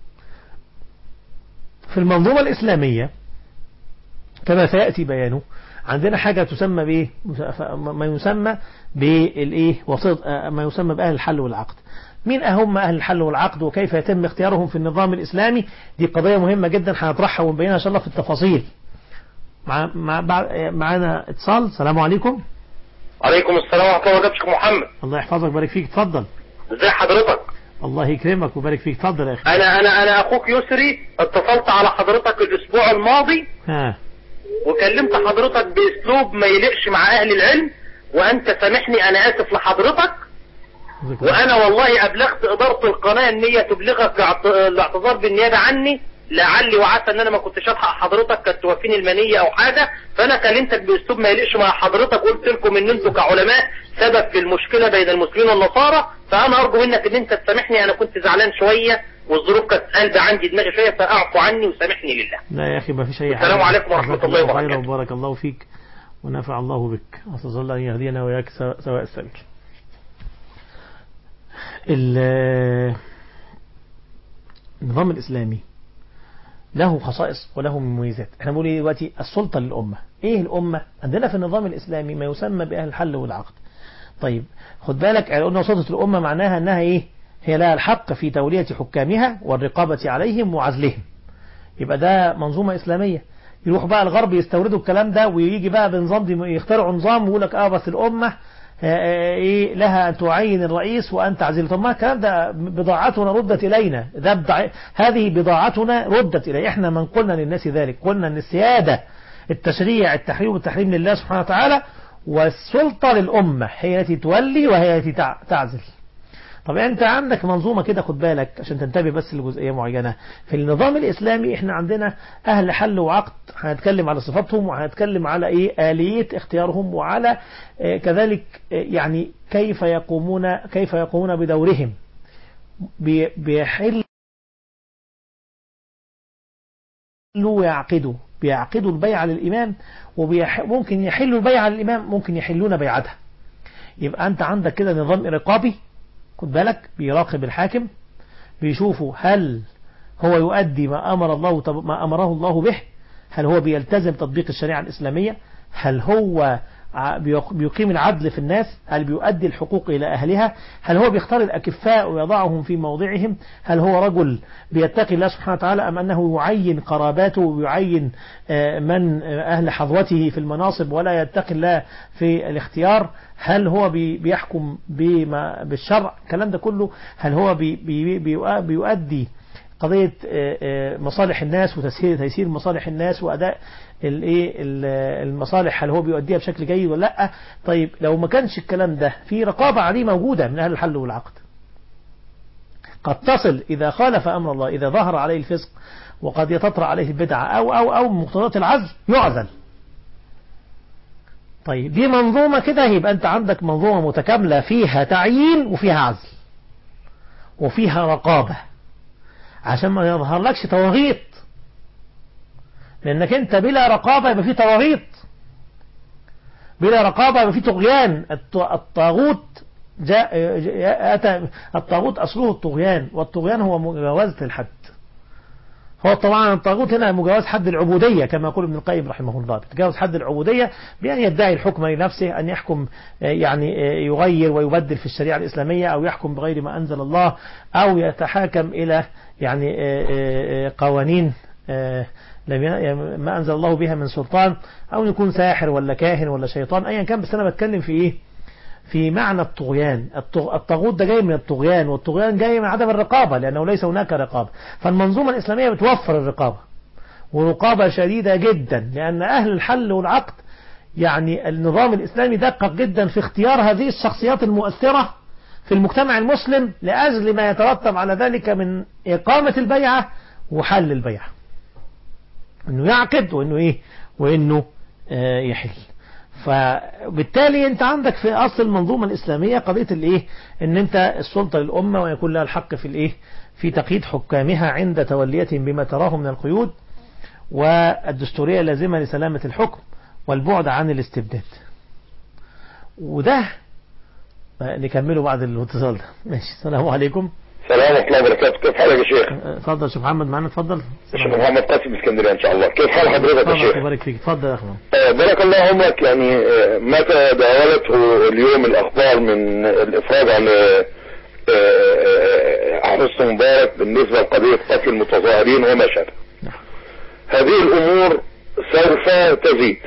S2: في المنظومه الاسلاميه كما سياتي بيانه عندنا حاجه تسمى بايه ما يسمى بالايه وسط ما يسمى باهل الحل والعقد مين أهم أهل الحل والعقد وكيف يتم اختيارهم في النظام الإسلامي دي قضية مهمة جدا هنطرحها ونبينها إن شاء الله في التفاصيل مع مع معانا اتصال السلام عليكم
S4: عليكم السلام ورحمة الله وبركاته شيخ محمد
S2: الله يحفظك ويبارك فيك اتفضل
S4: ازي حضرتك
S2: الله يكرمك ويبارك فيك اتفضل يا اخي
S4: انا انا انا اخوك يسري اتصلت على حضرتك الاسبوع الماضي
S2: ها
S4: وكلمت حضرتك باسلوب ما يليقش مع اهل العلم وانت سامحني انا اسف لحضرتك
S2: جزاك الله.
S4: وانا والله ابلغت ادارة القناة ان هي تبلغك اعت- الاعتذار بالنيابة عني لعلي وعسى ان انا ما كنتش الحق حضرتك كانت توفيني المنية او حاجة فانا كلمتك باسلوب ما يليقش مع حضرتك قلت لكم ان انتوا كعلماء سبب في المشكلة بين المسلمين والنصارى فانا ارجو منك ان انت تسامحني انا كنت زعلان شوية والظروف كانت قلبة عندي دماغي شويه فاعفو عني وسامحني لله
S2: لا يا أخي ما فيش أي حاجة
S4: السلام عليكم ورحمة
S2: جزاك
S4: الله
S2: خيرا
S4: وبركاته.
S2: وبارك الله فيك ونفع الله بك أسأل الله أن يهدينا وإياك سواء سواء السبيل ال- النظام الإسلامي له خصائص وله مميزات احنا بنقول ايه دلوقتي السلطة للأمة ايه الأمة عندنا في النظام الإسلامي ما يسمى بأهل الحل والعقد طيب خد بالك يعني قلنا سلطة الأمة معناها أنها ايه هي لها الحق في تولية حكامها والرقابة عليهم وعزلهم يبقى ده منظومة إسلامية يروح بقى الغرب يستوردوا الكلام ده ويجي بقى بنظام دي يخترعوا نظام ويقول لك اه بس الأمة آه، آه، ايه لها ان تعين الرئيس وان تعزله طب ما الكلام ده بضاعتنا ردت الينا ده بضاع... هذه بضاعتنا ردت الي احنا من قلنا للناس ذلك قلنا ان السياده التشريع التحريم والتحريم لله سبحانه وتعالى والسلطه للامه هي التي تولي وهي التي تع- تعزل طب انت عندك منظومة كده خد بالك عشان تنتبه بس لجزئية معينة في النظام الاسلامي احنا عندنا اهل حل وعقد هنتكلم على صفاتهم وهنتكلم على ايه آلية اختيارهم وعلى اه كذلك اه يعني كيف يقومون كيف يقومون بدورهم بي- بيحل ويعقدوا بيعقدوا البيعة للإمام وممكن يحلوا البيعة للإمام ممكن يحلون بيعتها يبقى أنت عندك كده نظام رقابي خد بالك بيراقب الحاكم بيشوفوا هل هو يؤدي ما أمر الله طب- ما أمره الله به هل هو بيلتزم تطبيق الشريعة الإسلامية هل هو ع- بيق- بيقيم العدل في الناس هل بيؤدي الحقوق إلى أهلها هل هو بيختار الأكفاء ويضعهم في موضعهم هل هو رجل بيتقي الله سبحانه وتعالى أم أنه يعين قراباته ويعين آه، من آه، أهل حظوته في المناصب ولا يتقي الله في الاختيار هل هو بي- بيحكم بما بالشرع الكلام ده كله هل هو بي بي بيؤ- بيؤدي قضية آه، آه، مصالح الناس وتسهيل تيسير مصالح الناس وأداء الايه ال- المصالح هل هو بيؤديها بشكل جيد ولا لا طيب لو ما كانش الكلام ده في رقابة عليه موجودة من أهل الحل والعقد قد تصل إذا خالف أمر الله إذا ظهر عليه الفسق وقد يتطرأ عليه البدعة أو أو أو مقتضيات العزل يعزل طيب دي منظومة كده يبقى أنت عندك منظومة متكاملة فيها تعيين وفيها عزل وفيها رقابة عشان ما يظهر لكش تواغيط لأنك أنت بلا رقابة يبقى في تواغيط بلا رقابة يبقى في طغيان الط- الطاغوت جاء جاء- أتى الطاغوت أصله الطغيان والطغيان هو مجاوزة الحد هو طبعا الطاغوت هنا مجاوز حد العبودية كما يقول ابن القيم رحمه الله تجاوز حد العبودية بأن يدعي الحكم لنفسه أن يحكم آه، يعني آه، يغير ويبدل في الشريعة الإسلامية أو يحكم بغير ما أنزل الله أو يتحاكم إلى يعني آه، آه، آه، قوانين آه، لم ي- ما أنزل الله بها من سلطان أو يكون ساحر ولا كاهن ولا شيطان أيا كان بس أنا بتكلم في إيه في معنى الطغيان الطغ- الطاغوت ده جاي من الطغيان والطغيان جاي من عدم الرقابة لأنه ليس هناك رقابة فالمنظومة الإسلامية بتوفر الرقابة ورقابة شديدة جدا لأن أهل الحل والعقد يعني النظام الإسلامي دقق جدا في اختيار هذه الشخصيات المؤثرة في المجتمع المسلم لأجل ما يترتب على ذلك من إقامة البيعة وحل البيعة انه يعقد وانه ايه وانه آه يحل فبالتالي انت عندك في اصل المنظومه الاسلاميه قضيه الايه ان انت السلطه للامه ويكون لها الحق في الايه في تقييد حكامها عند توليتهم بما تراه من القيود والدستوريه اللازمه لسلامه الحكم والبعد عن الاستبداد وده آه، نكمله بعد الاتصال ده ماشي السلام عليكم
S5: السلام ورحمة الله وبركاته كيف حالك يا شيخ؟
S2: آه، اتفضل يا شيخ محمد معانا اتفضل
S5: الشيخ محمد قاسم اسكندرية إن شاء الله كيف حال حضرتك يا
S2: اتفضل
S5: شيخ؟
S2: يبارك فيك اتفضل يا اخوان
S5: آه، بارك الله عمرك يعني آه، متى داولته اليوم الأخبار من الإفراج عن آه، آه، حسن مبارك بالنسبة لقضية قتل المتظاهرين وما شابه
S2: نعم.
S5: هذه الأمور سوف تزيد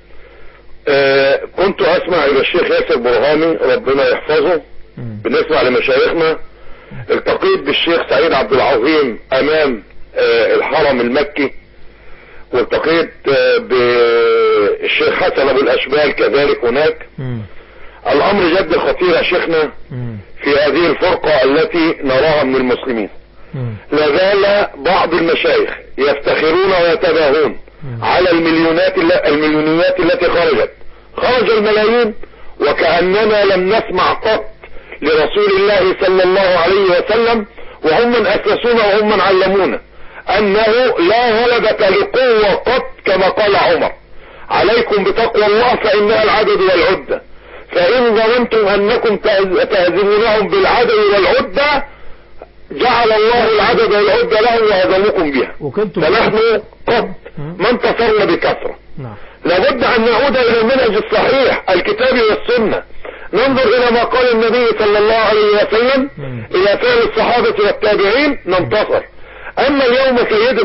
S5: آه، كنت أسمع إلى الشيخ ياسر برهامي ربنا يحفظه
S2: مم.
S5: بنسمع لمشايخنا التقيت بالشيخ سعيد عبد العظيم امام آه، الحرم المكي والتقيت آه، بالشيخ حسن ابو الاشبال كذلك هناك
S2: مم.
S5: الامر جد خطير يا شيخنا
S2: مم.
S5: في هذه الفرقة التي نراها من المسلمين
S2: مم.
S5: لا زال بعض المشايخ يفتخرون ويتباهون
S2: مم.
S5: على المليونات الل- المليونيات التي خرجت خرج الملايين وكأننا لم نسمع قط لرسول الله صلى الله عليه وسلم وهم من أسسونا وهم من علمونا أنه لا غلبة لقوة قط كما قال عمر عليكم بتقوى الله فإنها العدد والعدة فإن ظننتم أنكم تهزمونهم بالعدد والعدة جعل الله العدد والعدة لهم وهزموكم بها
S2: وكنتم
S5: فنحن قد ما انتصرنا بكثرة
S2: نعم
S5: لابد ان نعود الى المنهج الصحيح الكتاب والسنة ننظر الى ما قال النبي صلى الله عليه وسلم
S2: مم.
S5: الى فعل الصحابة والتابعين ننتصر اما اليوم سيد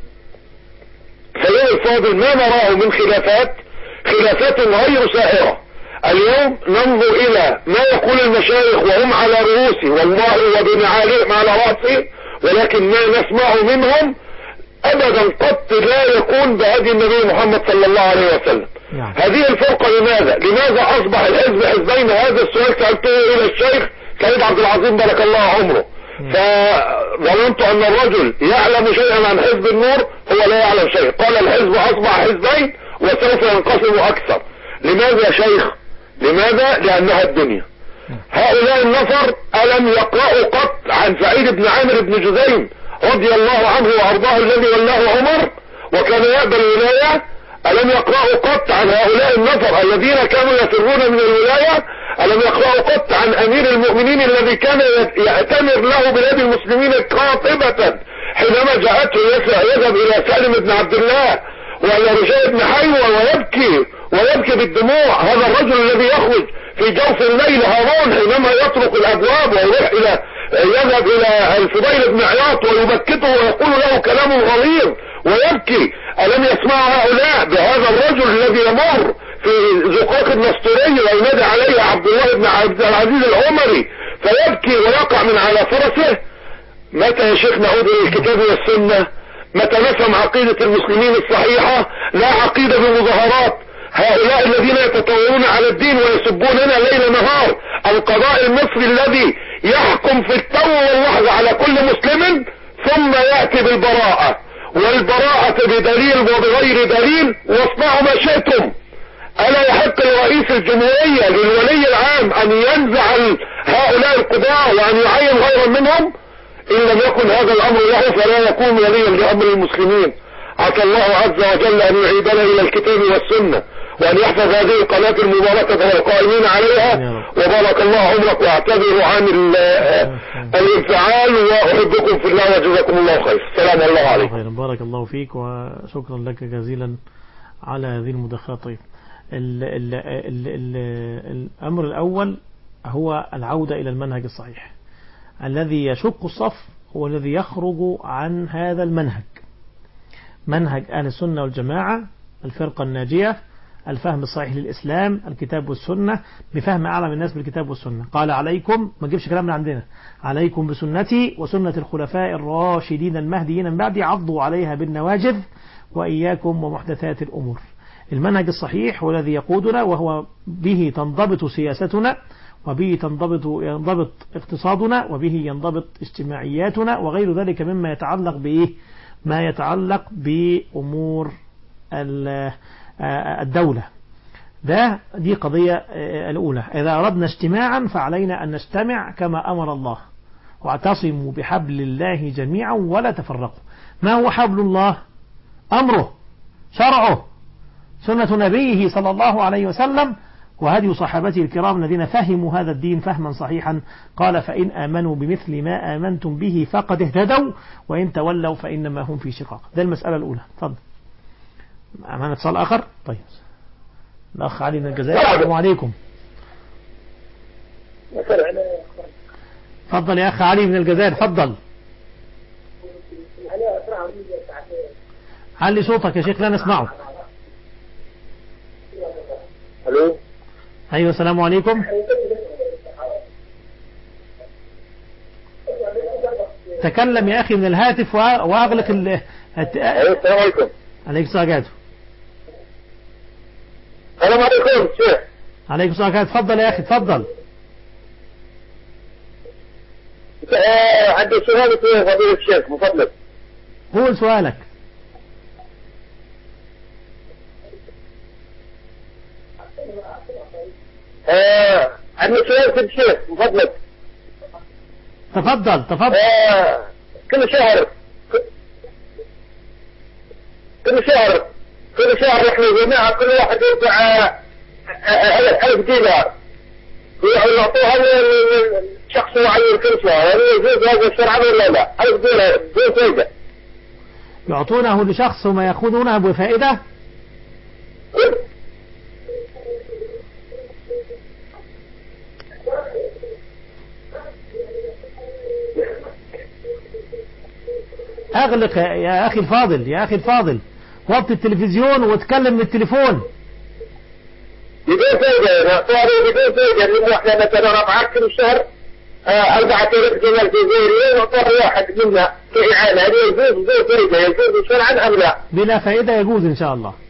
S5: سيد الفاضل ما نراه من خلافات خلافات غير سائرة اليوم ننظر الى ما يقول المشايخ وهم على رؤوسه والله وبنعالهم على رأسه ولكن ما نسمع منهم ابدا قط لا يكون بهدي النبي محمد صلى الله عليه وسلم
S2: نعم.
S5: هذه الفرقة لماذا لماذا اصبح الحزب حزبين هذا السؤال سألته الى الشيخ سيد عبد العظيم بارك الله عمره فظننت ان الرجل يعلم شيئا عن حزب النور هو لا يعلم شيء قال الحزب اصبح حزبين وسوف ينقسم اكثر لماذا يا شيخ لماذا لانها الدنيا هؤلاء النفر ألم يقرأوا قط عن سعيد بن عامر بن جزيم رضي الله عنه وأرضاه الذي ولاه عمر وكان يقبل الولاية ألم يقرأوا قط عن هؤلاء النفر الذين كانوا يفرون من الولاية ألم يقرأوا قط عن أمير المؤمنين الذي كان يت- يأتمر له بلاد المسلمين قاطبة حينما جاءته يس- يذهب إلى سالم بن عبد الله وإلى رجاء بن حيوة ويبكي ويبكي بالدموع هذا الرجل الذي يخرج في جوف الليل هارون حينما يطرق الأبواب ويروح إلى يذهب إلى الفضيل بن عياط ويبكته ويقول له كلام غليظ ويبكي ألم يسمع هؤلاء بهذا الرجل الذي يمر في زقاق النسطورية وينادي عليه عبد الله بن عبد العزيز العمري فيبكي ويقع من على فرسه متى يا شيخ نعود الى الكتاب والسنة متى نفهم عقيدة المسلمين الصحيحة لا عقيدة بمظاهرات هؤلاء الذين يتطورون على الدين ويسبوننا ليل نهار القضاء المصري الذي يحكم في التو واللحظة على كل مسلم ثم يأتي بالبراءة والبراءة بدليل وبغير دليل واصنعوا ما شئتم ألا يحق لرئيس الجمهورية للولي العام أن ينزع ال- هؤلاء القضاء وأن يعين غيرا منهم إن لم يكن هذا الأمر له فلا يكون وليا لأمر المسلمين عسى الله عز وجل أن يعيدنا إلى الكتاب والسنة وأن يحفظ هذه القناة المباركة والقائمين عليها
S2: يا رب.
S5: وبارك الله عمرك واعتذر عن ال- الانفعال وأحبكم في الله وجزاكم الله خير السلام الله
S2: الله
S5: عليكم
S2: خيرا بارك الله فيك وشكرا لك جزيلا على هذه المداخلة طيب ال ال ال ال الأمر الأول هو العودة إلى المنهج الصحيح الذي يشق الصف هو الذي يخرج عن هذا المنهج منهج أهل السنة والجماعة الفرقة الناجية الفهم الصحيح للإسلام الكتاب والسنة بفهم أعلم الناس بالكتاب والسنة قال عليكم ما تجيبش كلام من عندنا عليكم بسنتي وسنة الخلفاء الراشدين المهديين من بعدي عضوا عليها بالنواجذ وإياكم ومحدثات الأمور المنهج الصحيح هو الذي يقودنا وهو به تنضبط سياستنا وبه تنضبط ينضبط اقتصادنا وبه ينضبط اجتماعياتنا وغير ذلك مما يتعلق بإيه ما يتعلق بأمور ال- آه، الدولة ده دي قضية آه، الأولى إذا أردنا اجتماعا فعلينا أن نجتمع كما أمر الله واعتصموا بحبل الله جميعا ولا تفرقوا ما هو حبل الله أمره شرعه سنة نبيه صلى الله عليه وسلم وهدي صحابته الكرام الذين فهموا هذا الدين فهما صحيحا قال فإن آمنوا بمثل ما آمنتم به فقد اهتدوا وإن تولوا فإنما هم في شقاق ده المسألة الأولى تفضل معنا اتصال آخر طيب الأخ علي من الجزائر السلام عليكم تفضل يا أخ علي من الجزائر تفضل علي صوتك يا شيخ لا نسمعه
S5: الو
S2: أيوة السلام عليكم تكلم يا أخي من الهاتف وأ- وأغلق ال الت-
S5: أيوة، السلام عليكم
S2: عليك السلام عليكم
S5: السلام عليكم شيخ
S2: عليكم السلام عليكم تفضل يا أخي تفضل
S5: آه، عندي سؤال في فضيلة الشيخ من فضلك
S2: قول سؤالك
S5: آه، عندي سؤال في الشيخ من فضلك
S2: تفضل تفضل
S3: آه، كل شهر كل شهر كل شهر احنا جماعة كل واحد يدفع آه، آه، ألف دينار ويعطوها لشخص معين كل شهر هل يجوز هذا الشرع ولا لا؟ ألف دينار بدون فايدة
S2: يعطونه لشخص ثم يأخذونها بفائدة أغلق يا أخي الفاضل يا أخي الفاضل وطي التلفزيون واتكلم من التليفون
S3: بدون فايدة نعطوها بدون فايدة لأن احنا مثلا ربعات كل شهر آه، أربعة آلاف دينار جزائرية نعطوها واحد منا كإعانة هل يجوز بدون فايدة يجوز شرعا أم لا؟
S2: بلا فائدة يجوز إن شاء الله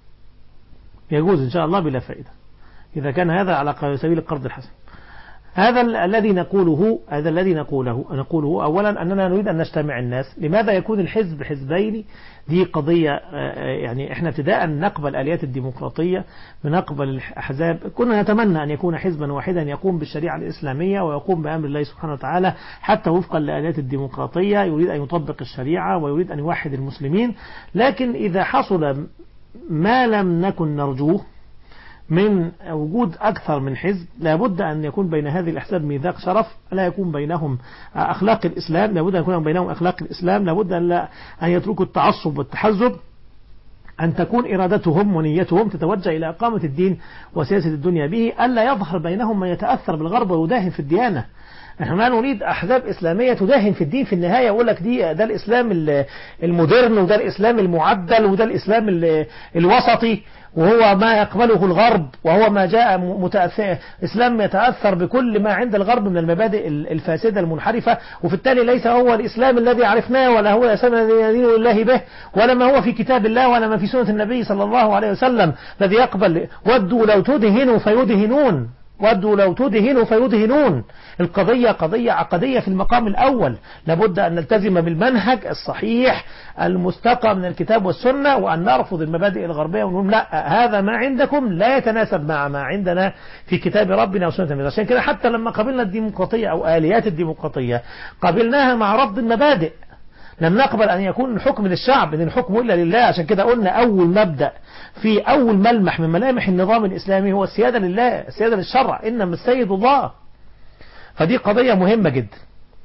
S2: يجوز إن شاء الله بلا فائدة إذا كان هذا على سبيل القرض الحسن هذا ال- الذي نقوله هذا الذي نقوله نقوله أولا أننا نريد أن نجتمع الناس لماذا يكون الحزب حزبين دي قضية آه، آه، يعني احنا ابتداء نقبل آليات الديمقراطية ونقبل الأحزاب كنا نتمنى أن يكون حزبا واحدا يقوم بالشريعة الإسلامية ويقوم بأمر الله سبحانه وتعالى حتى وفقا لآليات الديمقراطية يريد أن يطبق الشريعة ويريد أن يوحد المسلمين لكن إذا حصل ما لم نكن نرجوه من وجود أكثر من حزب لابد أن يكون بين هذه الأحزاب ميثاق شرف لا يكون بينهم أخلاق الإسلام لابد أن يكون بينهم أخلاق الإسلام لابد أن, لا أن يتركوا التعصب والتحزب أن تكون إرادتهم ونيتهم تتوجه إلى إقامة الدين وسياسة الدنيا به ألا يظهر بينهم من يتأثر بالغرب ويداهن في الديانة نحن لا نريد أحزاب إسلامية تداهن في الدين في النهاية يقول لك دي ده الإسلام ال- المودرن وده الإسلام المعدل وده الإسلام ال- الوسطي وهو ما يقبله الغرب وهو ما جاء م- متأثر إسلام يتأثر بكل ما عند الغرب من المبادئ ال- الفاسدة المنحرفة وفي التالي ليس هو الإسلام الذي عرفناه ولا هو الإسلام الذي يدين الله به ولا ما هو في كتاب الله ولا ما في سنة النبي صلى الله عليه وسلم الذي يقبل ودوا لو تدهنوا فيدهنون ودوا لو تدهنوا فيدهنون القضية قضية عقدية في المقام الأول لابد أن نلتزم بالمنهج الصحيح المستقى من الكتاب والسنة وأن نرفض المبادئ الغربية ونقول لا هذا ما عندكم لا يتناسب مع ما عندنا في كتاب ربنا وسنة النبي عشان كده حتى لما قبلنا الديمقراطية أو آليات الديمقراطية قبلناها مع رفض المبادئ لم نقبل أن يكون الحكم للشعب إن الحكم إلا لله عشان كده قلنا أول مبدأ في أول ملمح من ملامح النظام الإسلامي هو السيادة لله السيادة للشرع إنما السيد الله فدي قضية مهمة جدا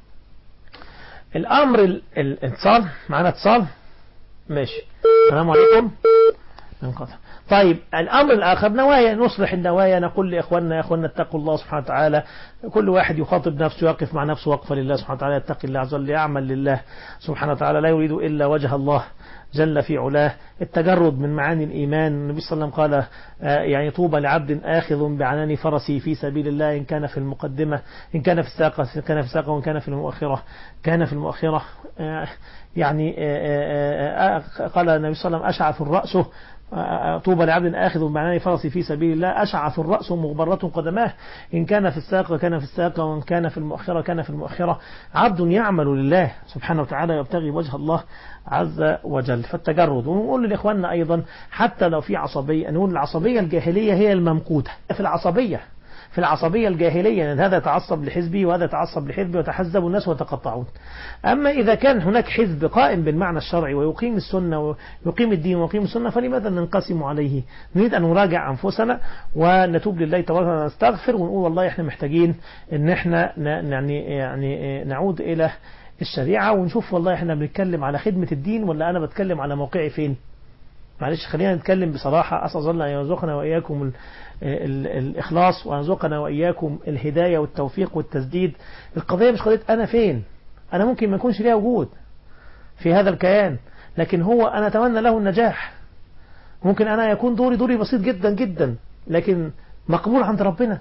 S2: الأمر ال- الاتصال معنا اتصال ماشي السلام عليكم انقطع طيب الأمر الآخر نوايا نصلح النوايا نقول لإخواننا يا إخواننا اتقوا الله سبحانه وتعالى كل واحد يخاطب نفسه يقف مع نفسه وقفة لله سبحانه وتعالى يتقي الله عز وجل يعمل لله سبحانه وتعالى لا يريد إلا وجه الله جل في علاه التجرد من معاني الإيمان النبي صلى الله عليه وسلم قال آه، يعني طوبى لعبد آخذ بعنان فرسي في سبيل الله إن كان في المقدمة إن كان في الساقة كان في الساقة وإن كان في المؤخرة كان في المؤخرة آه، يعني آه، آه، آه، قال النبي صلى الله عليه وسلم أشعث الرأس طوبى لعبد آخذ بعنان فرسي في سبيل الله أشعث الرأس مغبرة قدماه إن كان في الساقة كان في الساقة وإن كان في المؤخرة كان في المؤخرة عبد يعمل لله سبحانه وتعالى يبتغي وجه الله عز وجل فالتجرد ونقول لإخواننا أيضا حتى لو في عصبية نقول العصبية الجاهلية هي الممقوتة في العصبية في العصبية الجاهلية أن هذا يتعصب لحزبه وهذا يتعصب لحزبه وتحزب الناس وتقطعون أما إذا كان هناك حزب قائم بالمعنى الشرعي ويقيم السنة ويقيم الدين ويقيم السنة فلماذا ننقسم عليه نريد أن نراجع أنفسنا ونتوب لله تبارك وتعالى ونستغفر ونقول والله إحنا محتاجين إن إحنا ن- يعني يعني نعود إلى الشريعة ونشوف والله إحنا بنتكلم على خدمة الدين ولا أنا بتكلم على موقعي فين معلش خلينا نتكلم بصراحة أسأل الله أن يرزقنا وإياكم ال ال الإخلاص ويرزقنا وإياكم الهداية والتوفيق والتسديد القضية مش قضية أنا فين أنا ممكن ما يكونش ليها وجود في هذا الكيان لكن هو أنا أتمنى له النجاح ممكن أنا يكون دوري دوري بسيط جدا جدا لكن مقبول عند ربنا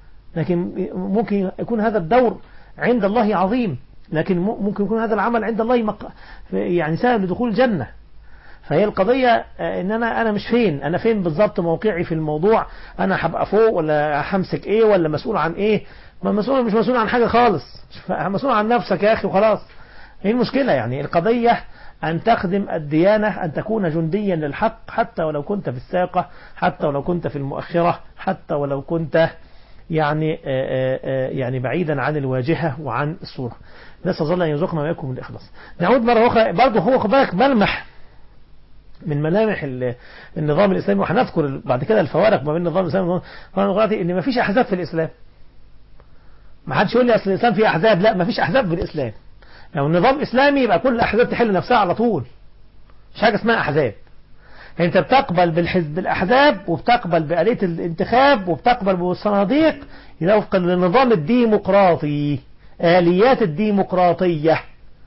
S2: لكن ممكن يكون هذا الدور عند الله عظيم لكن ممكن يكون هذا العمل عند الله مق... يعني سبب لدخول الجنة فهي القضية آه، ان انا انا مش فين انا فين بالظبط موقعي في الموضوع انا هبقى فوق ولا همسك ايه ولا مسؤول عن ايه ما مسؤول مش مسؤول عن حاجة خالص مسؤول عن نفسك يا اخي وخلاص ايه المشكلة يعني القضية أن تخدم الديانة أن تكون جنديا للحق حتى ولو كنت في الساقة حتى ولو كنت في المؤخرة حتى ولو كنت يعني آه، آه، آه، يعني بعيدا عن الواجهة وعن الصورة نسأل الله أن يرزقنا وإياكم الإخلاص نعود مرة أخرى برضه هو خد بالك ملمح من ملامح ال- النظام الإسلامي وهنذكر بعد كده الفوارق ما بين النظام الإسلامي والنظام الديمقراطي إن ما فيش أحزاب في الإسلام ما حدش يقول لي أصل الإسلام فيه أحزاب لا ما فيش أحزاب في الإسلام لو النظام إسلامي يبقى كل الأحزاب تحل نفسها على طول مش حاجة اسمها أحزاب انت بتقبل بالحزب بالاحزاب وبتقبل بآلية الانتخاب وبتقبل بالصناديق إذا وفقا للنظام الديمقراطي آليات الديمقراطية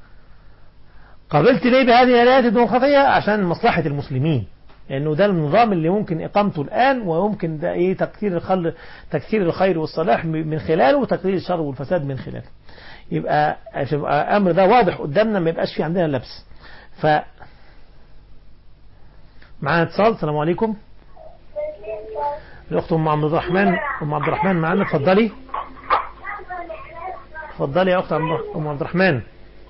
S2: قبلت ليه بهذه الآليات الديمقراطية عشان مصلحة المسلمين لأنه ده النظام اللي ممكن إقامته الآن ويمكن ده إيه تكثير الخل تكثير الخير والصلاح من خلاله وتكثير الشر والفساد من خلاله يبقى عشان يبقى أمر ده واضح قدامنا ما يبقاش في عندنا لبس ف معانا اتصال السلام عليكم الأخت أم عبد الرحمن أم عبد الرحمن معانا اتفضلي اتفضلي يا أخت عم- أم عبد الرحمن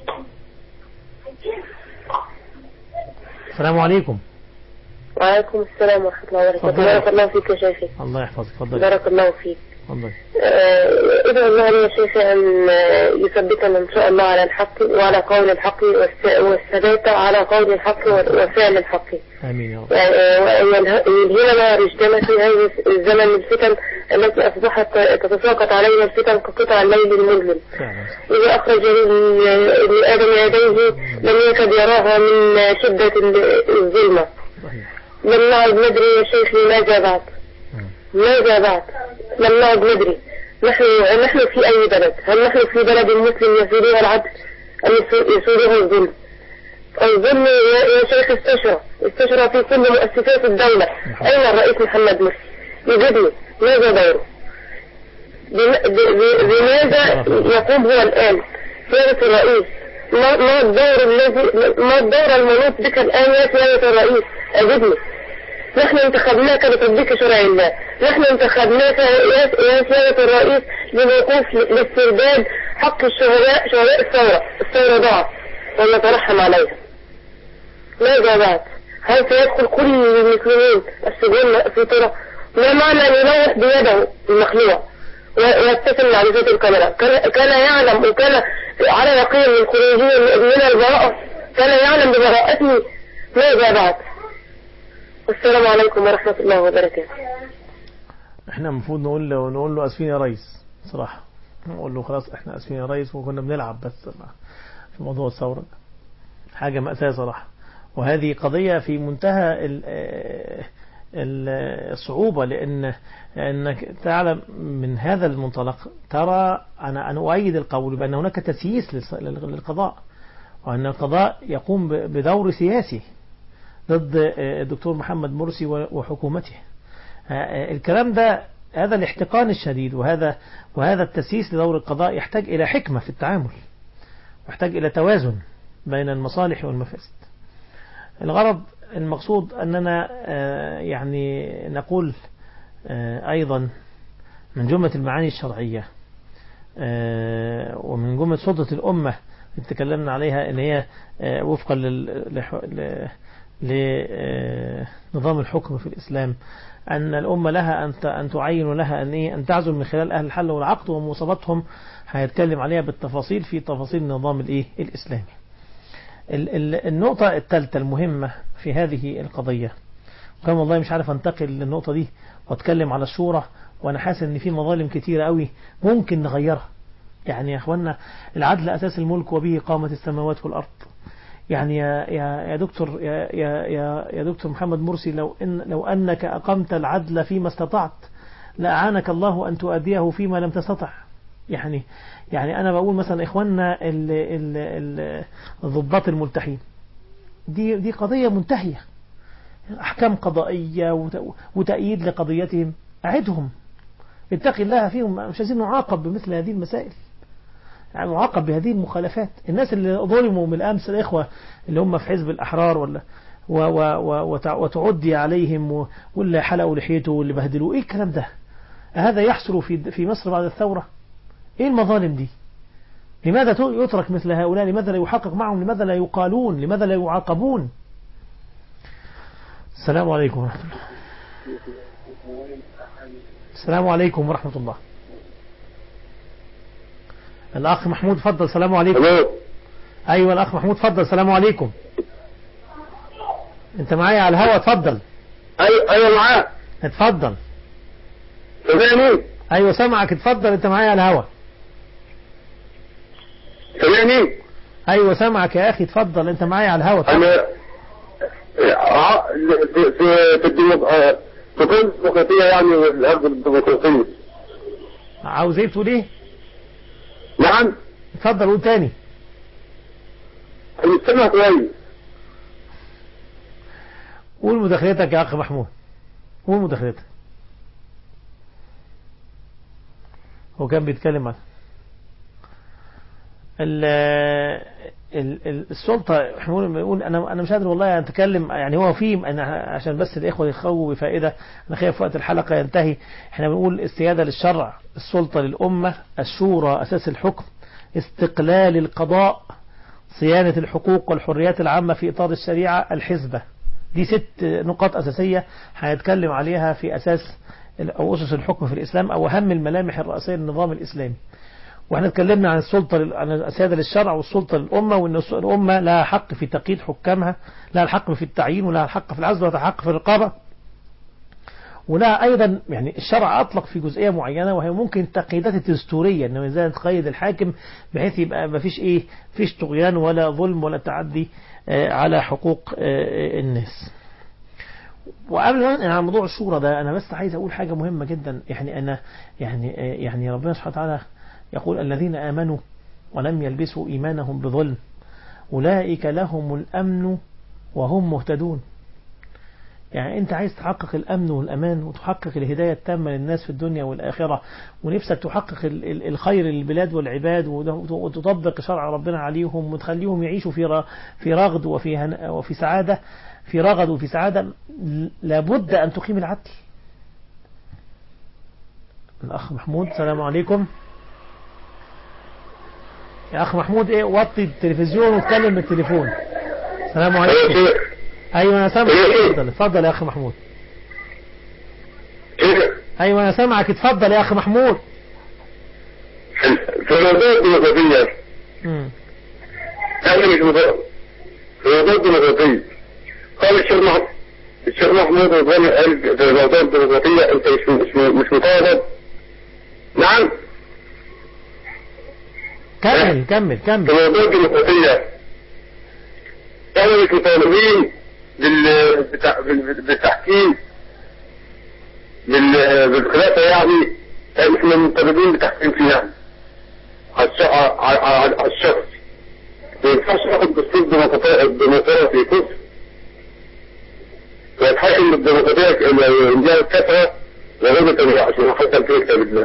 S2: السلام عليكم
S6: وعليكم السلام ورحمة الله وبركاته
S2: اتفضلي.
S6: بارك الله فيك يا شيخي
S2: الله يحفظك اتفضلي
S6: بارك الله فيك
S2: اتفضلي
S6: آه، ادعو الله لي يا شيخي أن آه، يثبتنا إن شاء الله على الحق وعلى قول الحق والس- والثبات على قول الحق وفعل الحق
S2: آمين يا رب
S6: يعني آه، وينه- يلهمنا رشدنا في هذا الزمن الفتن التي أصبحت تتساقط علينا الفتن كقطع الليل المظلم
S2: فعلا
S6: إذا أخرج ابن ابن آدم يديه لم يكد يراها من شدة الظلمة
S2: صحيح
S6: لم نعد ندري يا شيخ ماذا بعد ماذا بعد لم نعد ندري نحن نحن في أي بلد هل نحن في بلد مسلم يسودها العدل أم يسو- يسودها الظلم الظلم يا يا شيخ استشرى استشرى في كل مؤسسات الدولة أين الرئيس محمد مرسي يجبني ماذا دوره بم- ب- ب- بماذا يقوم هو الآن سيادة الرئيس ما ما الدور الذي ما الدور المنوط بك الآن يا سيادة الرئيس أجبني نحن انتخبناك لتطبيق شرع الله نحن انتخبناك يا يا سيادة الرئيس للوقوف ل- لاسترداد حق الشهداء شهداء الثورة الثورة ضاعت ولنترحم عليها ماذا بعد هل سيدخل كل المسلمين السجون في ترى ما معنى أن يلوح بيده المخلوع و- ويبتسم على ذات الكاميرا كان كان يعلم وكان على يقين من خروجه من البراءة كان يعلم ببراءته ماذا بعد والسلام عليكم ورحمة الله وبركاته
S2: احنا المفروض نقول له نقول له اسفين يا ريس صراحة نقول له خلاص احنا اسفين يا ريس وكنا بنلعب بس في موضوع الثورة حاجة مأساة صراحة وهذه قضية في منتهى ال- ال- الصعوبة لأن أنك تعلم من هذا المنطلق ترى أنا أنا أؤيد القول بأن هناك تسييس للص- للقضاء وأن القضاء يقوم ب- بدور سياسي ضد الدكتور محمد مرسي وحكومته الكلام ده هذا الاحتقان الشديد وهذا وهذا التسييس لدور القضاء يحتاج إلى حكمة في التعامل يحتاج إلى توازن بين المصالح والمفاسد الغرض المقصود أننا آه، يعني نقول آه، أيضا من جملة المعاني الشرعية آه، ومن جملة سلطة الأمة اللي تكلمنا عليها ان هي آه، وفقا لل- لح- ل- لنظام الحكم في الإسلام أن الأمة لها أن ت- أن تعين لها أن إيه أن تعزل من خلال أهل الحل والعقد ومواصفاتهم هيتكلم عليها بالتفاصيل في تفاصيل النظام الإيه الإسلامي. ال- ال- النقطة الثالثة المهمة في هذه القضية وكان والله مش عارف انتقل للنقطة دي واتكلم على الشورى وانا حاسس ان في مظالم كتيرة قوي ممكن نغيرها يعني يا اخوانا العدل اساس الملك وبه قامت السماوات والارض يعني يا يا يا دكتور يا يا يا, يا دكتور محمد مرسي لو ان لو انك اقمت العدل فيما استطعت لاعانك الله ان تؤديه فيما لم تستطع يعني يعني انا بقول مثلا اخواننا ال- ال- ال- الضباط الملتحين دي دي قضية منتهية أحكام قضائية وت- وتأييد لقضيتهم أعدهم اتقي الله فيهم مش عايزين نعاقب بمثل هذه المسائل يعني نعاقب بهذه المخالفات الناس اللي ظلموا من الأمس الإخوة اللي هم في حزب الأحرار ولا و و و وتع- وتعدي عليهم و- واللي حلقوا لحيته واللي بهدلوه ايه الكلام ده هذا يحصل في في مصر بعد الثورة ايه المظالم دي لماذا ت- يترك مثل هؤلاء لماذا لا يحقق معهم لماذا لا يقالون لماذا لا يعاقبون السلام عليكم ورحمة الله السلام عليكم ورحمة الله الأخ محمود اتفضل السلام عليكم
S5: الو
S2: أيوة الأخ محمود اتفضل السلام عليكم أنت معايا على الهوا اتفضل
S5: ايوه ايوه معاك
S2: اتفضل
S5: سامعني
S2: أيوة سامعك اتفضل أنت معايا على الهوا
S5: سامعني
S2: أيوة سامعك يا أخي اتفضل أنت معايا على الهوا اتفضل.
S5: انا ع- في في في الديمو- آه، في كل الديمقراطية يعني والأرض الديمقراطية
S2: عاوز ايه بتقول ايه
S5: نعم
S2: اتفضل قول تاني
S5: المجتمع كويس
S2: قول مداخلتك يا أخ محمود قول مداخلتك هو كان بيتكلم عن ال ال- ال- السلطة احنا بنقول- بنقول انا انا مش قادر والله اتكلم يعني هو في انا عشان بس الاخوه يخووا بفائده انا خايف وقت الحلقه ينتهي احنا بنقول السياده للشرع السلطه للامه الشورى اساس الحكم استقلال القضاء صيانه الحقوق والحريات العامه في اطار الشريعه الحزبه دي ست نقاط أساسية هنتكلم عليها في أساس أو أسس الحكم في الإسلام أو أهم الملامح الرئيسية للنظام الإسلامي واحنا اتكلمنا عن السلطة لل- عن السيادة للشرع والسلطة للأمة وأن الس- الأمة لها حق في تقييد حكامها لها الحق في التعيين ولها الحق في العزل ولها الحق في الرقابة ولها أيضا يعني الشرع أطلق في جزئية معينة وهي ممكن التقييدات الدستورية إنه إزاي تقيد الحاكم بحيث يبقى ما فيش إيه فيش طغيان ولا ظلم ولا تعدي آه، على حقوق آه، الناس وقبل ما أنقل عن موضوع الشورى ده أنا بس عايز أقول حاجة مهمة جدا يعني أنا يعني آه، يعني ربنا سبحانه وتعالى يقول الذين آمنوا ولم يلبسوا إيمانهم بظلم أولئك لهم الأمن وهم مهتدون يعني انت عايز تحقق الامن والامان وتحقق الهدايه التامه للناس في الدنيا والاخره ونفسك تحقق ال- ال- الخير للبلاد والعباد وده- وتطبق شرع ربنا عليهم وتخليهم يعيشوا في ر- في رغد وفي هن- وفي سعاده في رغد وفي سعاده ل- لابد ان تقيم العدل. الاخ محمود السلام عليكم. يا اخ محمود ايه وطي التلفزيون واتكلم بالتليفون. السلام
S5: يا
S2: عليكم.
S5: شيخ
S2: ايوه انا سامعك
S5: إيه؟
S2: اتفضل اتفضل يا اخ محمود.
S5: شيخ
S2: ايوه انا سامعك اتفضل يا اخ محمود
S5: في موضوع الديمقراطية
S2: مم.
S5: احنا مش مضر في موضوع الديمقراطية قال الشيخ محمود الشيخ محمود رضوان قال في موضوع الديمقراطية انت مش مش مش مطالب نعم
S2: كمل كمل
S5: في
S2: كمل
S5: موضوع الديمقراطية احنا مش مطالبين بال بتاع- بال- بالتحكيم بال- بالخلافة يعني احنا مطالبين بتحكيم فيها على الش- على على- على الشخص ما ينفعش ناخد دستور ديمقراطي ديمقراطي كفر ويتحكم بالديمقراطية الإنجاز الكثرة وغير تبعي عشان حتى في كتاب الله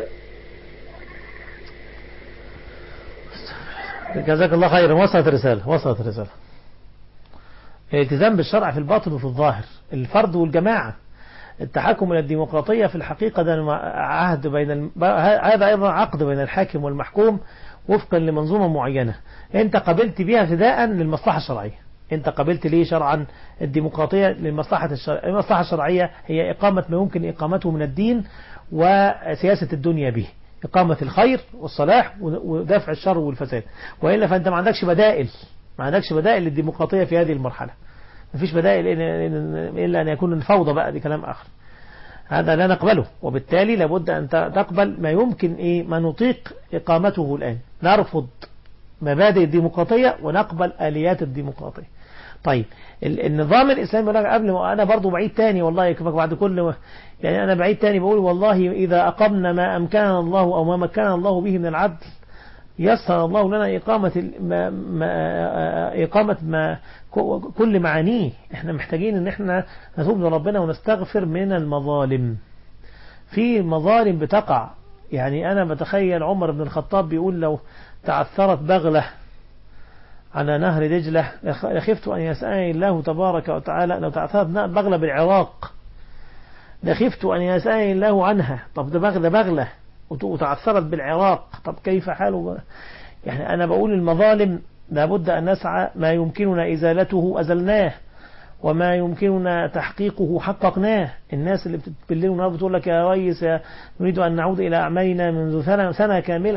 S2: جزاك الله خيرا وصلت الرسالة وصلت الرسالة الالتزام بالشرع في الباطن وفي الظاهر الفرد والجماعة التحكم إلى الديمقراطية في الحقيقة ده عهد بين الم... هذا أيضا عقد بين الحاكم والمحكوم وفقا لمنظومة معينة أنت قبلت بها ابتداء للمصلحة الشرعية أنت قبلت ليه شرعا الديمقراطية للمصلحة الشرعية المصلحة الشرعية هي إقامة ما يمكن إقامته من الدين وسياسة الدنيا به إقامة الخير والصلاح ودفع الشر والفساد وإلا فأنت ما عندكش بدائل ما عندكش بدائل للديمقراطية في هذه المرحلة ما فيش بدائل إلا- إلا أن يكون الفوضى بقى دي كلام آخر هذا لا نقبله وبالتالي لابد أن ت- تقبل ما يمكن إيه ما نطيق إقامته الآن نرفض مبادئ الديمقراطية ونقبل آليات الديمقراطية طيب ال- النظام الإسلامي يقول لك قبل ما أنا برضو بعيد تاني والله كيف بعد كل يعني أنا بعيد تاني بقول والله إذا أقمنا ما أمكننا الله أو ما مكننا الله به من العدل يسر الله لنا إقامة ال- ما ما إقامة ما ك- كل معانيه احنا محتاجين ان احنا نتوب لربنا ونستغفر من المظالم في مظالم بتقع يعني انا بتخيل عمر بن الخطاب بيقول لو تعثرت بغلة على نهر دجلة لخ- لخفت أن يسألني الله تبارك وتعالى لو تعثرت بغلة بالعراق لخفت أن يسألني الله عنها طب ده بغلة بغلة وت- وتعثرت بالعراق طب كيف حاله يعني أنا بقول المظالم لابد أن نسعى ما يمكننا إزالته أزلناه وما يمكننا تحقيقه حققناه الناس اللي بتبلغوا النهارده بتقول لك يا ريس يا نريد أن نعود إلى أعمالنا منذ سنة, سنة كاملة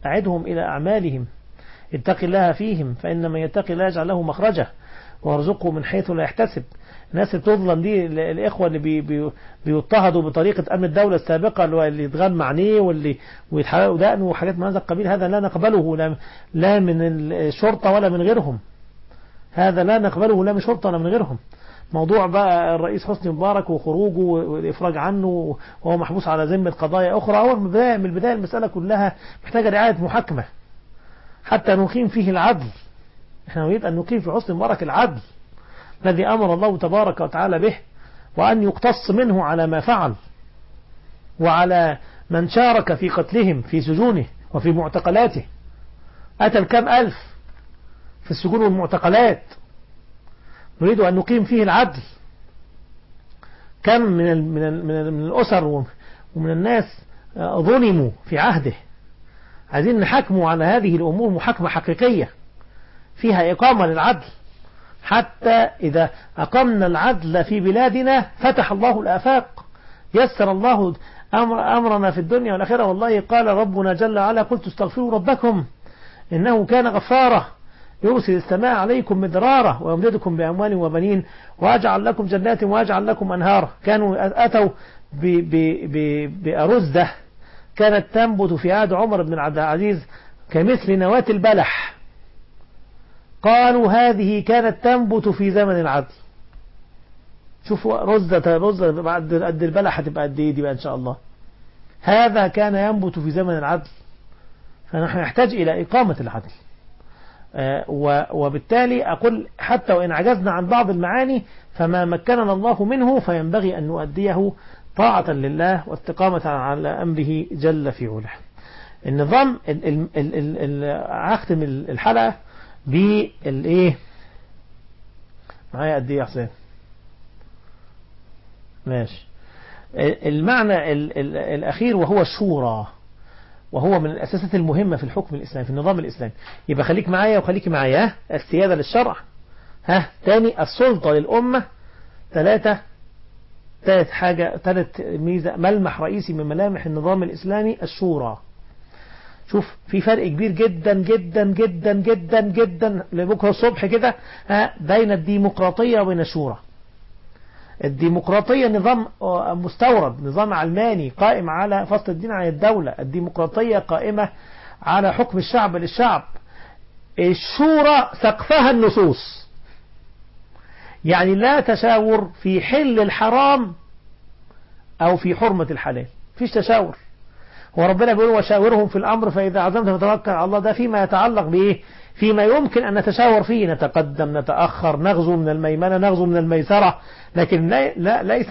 S2: أعدهم إلى أعمالهم اتق الله فيهم فإن من يتقي الله يجعل له مخرجه وارزقه من حيث لا يحتسب الناس اللي بتظلم دي ال- الإخوة اللي بي بي بيضطهدوا بطريقة أمن الدولة السابقة اللي هو اللي يتغنى عينيه واللي ويتحرقوا دقنه وحاجات من هذا القبيل هذا لا نقبله لا, لا من الشرطة ولا من غيرهم هذا لا نقبله لا من شرطة ولا من غيرهم موضوع بقى الرئيس حسني مبارك وخروجه والإفراج عنه وهو محبوس على ذمة قضايا أخرى هو من البداية من البداية المسألة كلها محتاجة رعاية محاكمة حتى نقيم فيه العدل احنا نريد أن نقيم في حسني مبارك العدل الذي أمر الله تبارك وتعالى به وأن يقتص منه على ما فعل وعلى من شارك في قتلهم في سجونه وفي معتقلاته أتى الكم ألف في السجون والمعتقلات نريد أن نقيم فيه العدل كم من ال من ال من, ال من الأسر ومن الناس ظلموا في عهده عايزين نحكموا على هذه الأمور محاكمة حقيقية فيها إقامة للعدل حتى إذا أقمنا العدل في بلادنا فتح الله الآفاق يسر الله أمر أمرنا في الدنيا والآخرة والله قال ربنا جل وعلا قلت استغفروا ربكم إنه كان غفارا يرسل السماء عليكم مدرارا ويمددكم بأموال وبنين وأجعل لكم جنات وأجعل لكم أنهارا كانوا أتوا بأرزدة كانت تنبت في عهد عمر بن عبد العزيز كمثل نواة البلح قالوا هذه كانت تنبت في زمن العدل شوفوا رزة رزة بعد قد البلح هتبقى قد ايه دي بقى ان شاء الله هذا كان ينبت في زمن العدل فنحن نحتاج الى اقامة العدل وبالتالي أقول حتى وإن عجزنا عن بعض المعاني فما مكننا الله منه فينبغي أن نؤديه طاعة لله واستقامة على أمره جل في علاه النظام هختم الحلقة بالايه معايا قد ايه يا حسين ماشي المعنى ال ال الأخير وهو الشورى وهو من الأساسات المهمة في الحكم الإسلامي في النظام الإسلامي يبقى خليك معايا وخليك معايا السيادة للشرع ها تاني السلطة للأمة ثلاثة ثالث حاجة ثالث ميزة ملمح رئيسي من ملامح النظام الإسلامي الشورى شوف في فرق كبير جدا جدا جدا جدا جدا لبكرة الصبح كده ها بين الديمقراطية وبين الشورى الديمقراطية نظام مستورد نظام علماني قائم على فصل الدين عن الدولة الديمقراطية قائمة على حكم الشعب للشعب الشورى سقفها النصوص يعني لا تشاور في حل الحرام أو في حرمة الحلال فيش تشاور هو ربنا بيقول وشاورهم في الأمر فإذا عزمت فتوكل على الله ده فيما يتعلق بإيه فيما يمكن أن نتشاور فيه نتقدم نتأخر نغزو من الميمنة نغزو من الميسرة لكن لا, لا ليس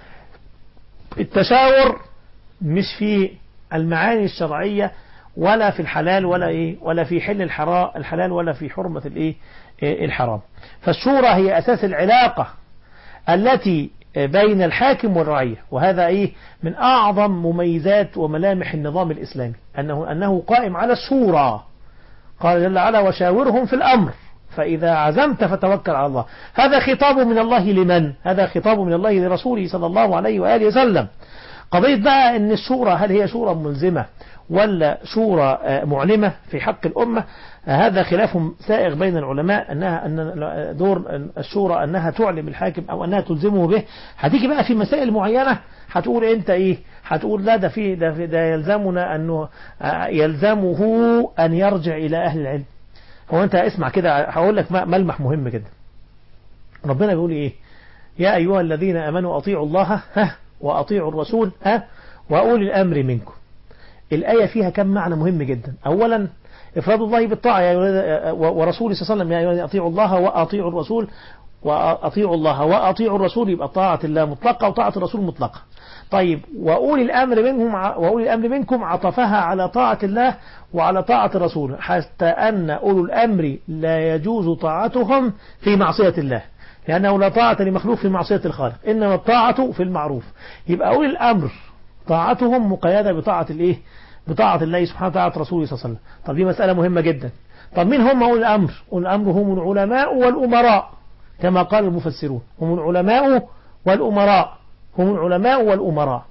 S2: التشاور مش في المعاني الشرعية ولا في الحلال ولا إيه ولا في حل الحلال ولا في حرمة الإيه الحرام فالشورى هي أساس العلاقة التي بين الحاكم والرعية وهذا إيه من أعظم مميزات وملامح النظام الإسلامي أنه, أنه قائم على الشورى قال جل وعلا وشاورهم في الأمر فإذا عزمت فتوكل على الله هذا خطاب من الله لمن هذا خطاب من الله لرسوله صلى الله عليه وآله وسلم قضية بقى أن الشورى هل هي شورى ملزمة ولا شورى معلمة في حق الأمة هذا خلاف سائغ بين العلماء أنها أن دور الشورى أنها تعلم الحاكم أو أنها تلزمه به هتيجي بقى في مسائل معينة هتقول أنت إيه هتقول لا ده في ده, في ده يلزمنا أنه يلزمه أن يرجع إلى أهل العلم هو أنت اسمع كده هقول لك ملمح مهم جدا ربنا بيقول إيه يا أيها الذين أمنوا أطيعوا الله ها وأطيعوا الرسول ها وأولي الأمر منكم الآية فيها كم معنى مهم جدا أولا إفراد الله بالطاعة يا ورسوله صلى الله عليه وسلم يا أيها أطيعوا الله وأطيعوا الرسول وأطيعوا الله وأطيعوا الرسول يبقى طاعة الله مطلقة وطاعة الرسول مطلقة طيب وأولي الأمر منهم وأولي الأمر منكم عطفها على طاعة الله وعلى طاعة الرسول حتى أن أولو الأمر لا يجوز طاعتهم في معصية الله لأنه لا طاعة لمخلوق في معصية الخالق إنما الطاعة في المعروف يبقى أولي الأمر طاعتهم مقيدة بطاعة الإيه بطاعة الله سبحانه وتعالى رسوله صلى الله عليه وسلم طب دي مسألة مهمة جدا طب مين هم أولي الأمر أولي الأمر هم العلماء والأمراء كما قال المفسرون هم العلماء والأمراء هم العلماء والأمراء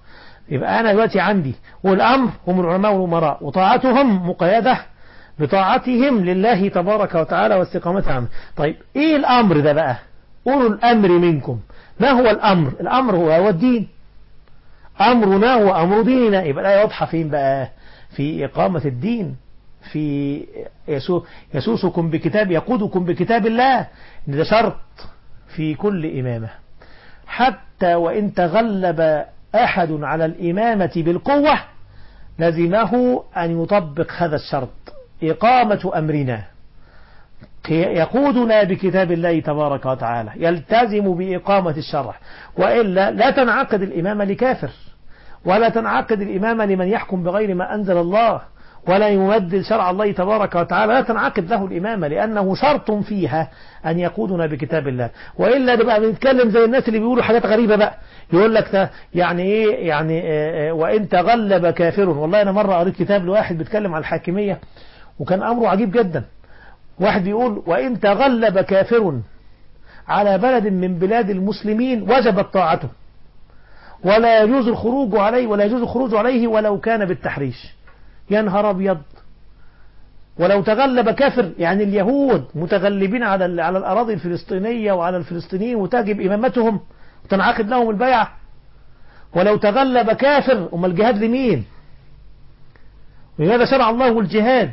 S2: يبقى أنا دلوقتي عندي والأمر هم العلماء والأمراء وطاعتهم مقيدة بطاعتهم لله تبارك وتعالى واستقامة عنه طيب إيه الأمر ده بقى أولو الأمر منكم ما هو الأمر الأمر هو, هو الدين أمرنا هو أمر ديننا يبقى الآية واضحة فين بقى في إقامة الدين في يسو يسوسكم بكتاب يقودكم بكتاب الله إن ده شرط في كل إمامة حتى وإن تغلب أحد على الإمامة بالقوة لزمه أن يطبق هذا الشرط إقامة أمرنا يقودنا بكتاب الله تبارك وتعالى يلتزم بإقامة الشرع وإلا لا تنعقد الإمامة لكافر ولا تنعقد الإمامة لمن يحكم بغير ما أنزل الله ولا يمدل شرع الله تبارك وتعالى لا تنعقد له الإمامة لأنه شرط فيها أن يقودنا بكتاب الله وإلا نبقى بنتكلم زي الناس اللي بيقولوا حاجات غريبة بقى يقول لك ده يعني إيه يعني آه، وإن تغلب كافر والله أنا مرة قريت كتاب لواحد بيتكلم عن الحاكمية وكان أمره عجيب جدا واحد بيقول وإن تغلب كافر على بلد من بلاد المسلمين وجبت طاعته ولا يجوز الخروج عليه ولا يجوز الخروج عليه ولو كان بالتحريش يا نهار ابيض ولو تغلب كافر يعني اليهود متغلبين على ال- على الاراضي الفلسطينيه وعلى الفلسطينيين وتجب امامتهم وتنعقد لهم البيعه ولو تغلب كافر أم الجهاد لمين لماذا شرع الله الجهاد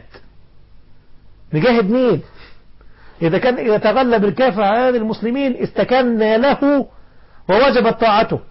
S2: نجاهد مين إذا كان إذا تغلب الكافر على المسلمين استكنا له ووجبت طاعته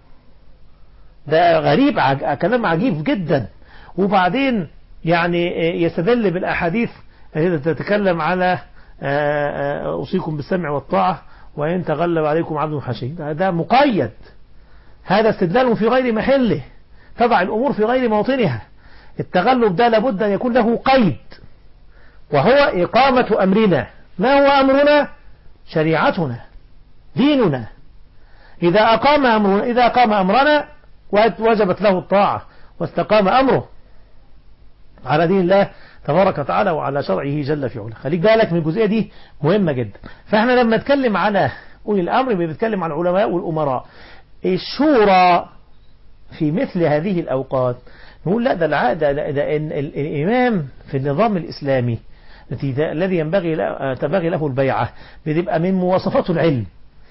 S2: ده غريب عج... كلام عجيب جدا وبعدين يعني يستدل بالأحاديث التي تتكلم على أوصيكم بالسمع والطاعة وإن تغلب عليكم عبد حشي ده, ده مقيد هذا استدلال في غير محله تضع الأمور في غير موطنها التغلب ده لابد أن يكون له قيد وهو إقامة أمرنا ما هو أمرنا شريعتنا ديننا إذا أقام أمرنا إذا أقام أمرنا وجبت له الطاعة واستقام أمره على دين الله تبارك وتعالى وعلى شرعه جل في علاه خليك بالك من الجزئية دي مهمة جدا فاحنا لما نتكلم على أولي الأمر بنتكلم عن العلماء والأمراء الشورى في مثل هذه الأوقات نقول لا ده العادة لا ده إن الإمام في النظام الإسلامي الذي ينبغي له تنبغي له البيعة بتبقى من مواصفاته العلم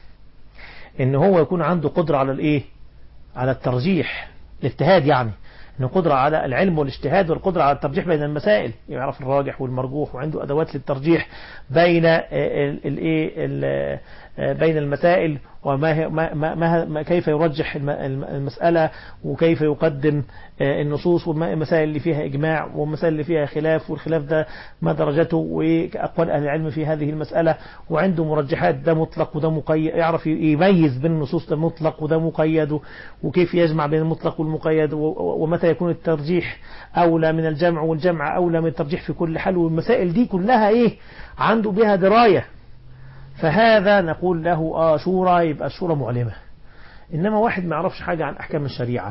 S2: إن هو يكون عنده قدرة على الإيه على الترجيح الاجتهاد يعني انه قدرة على العلم والاجتهاد والقدرة على الترجيح بين المسائل يعرف الراجح والمرجوح وعنده أدوات للترجيح بين الايه بين المسائل وما ما ما ما كيف يرجح المسألة وكيف يقدم النصوص والمسائل اللي فيها إجماع والمسائل اللي فيها خلاف والخلاف ده ما درجته وأقوال أهل العلم في هذه المسألة وعنده مرجحات ده مطلق وده مقيد يعرف يميز بين النصوص ده مطلق وده مقيد وكيف يجمع بين المطلق والمقيد ومتى يكون الترجيح أولى من الجمع والجمع أولى من الترجيح في كل حال والمسائل دي كلها إيه عنده بها دراية فهذا نقول له آه شورى يبقى الشورى معلمة إنما واحد ما يعرفش حاجة عن أحكام الشريعة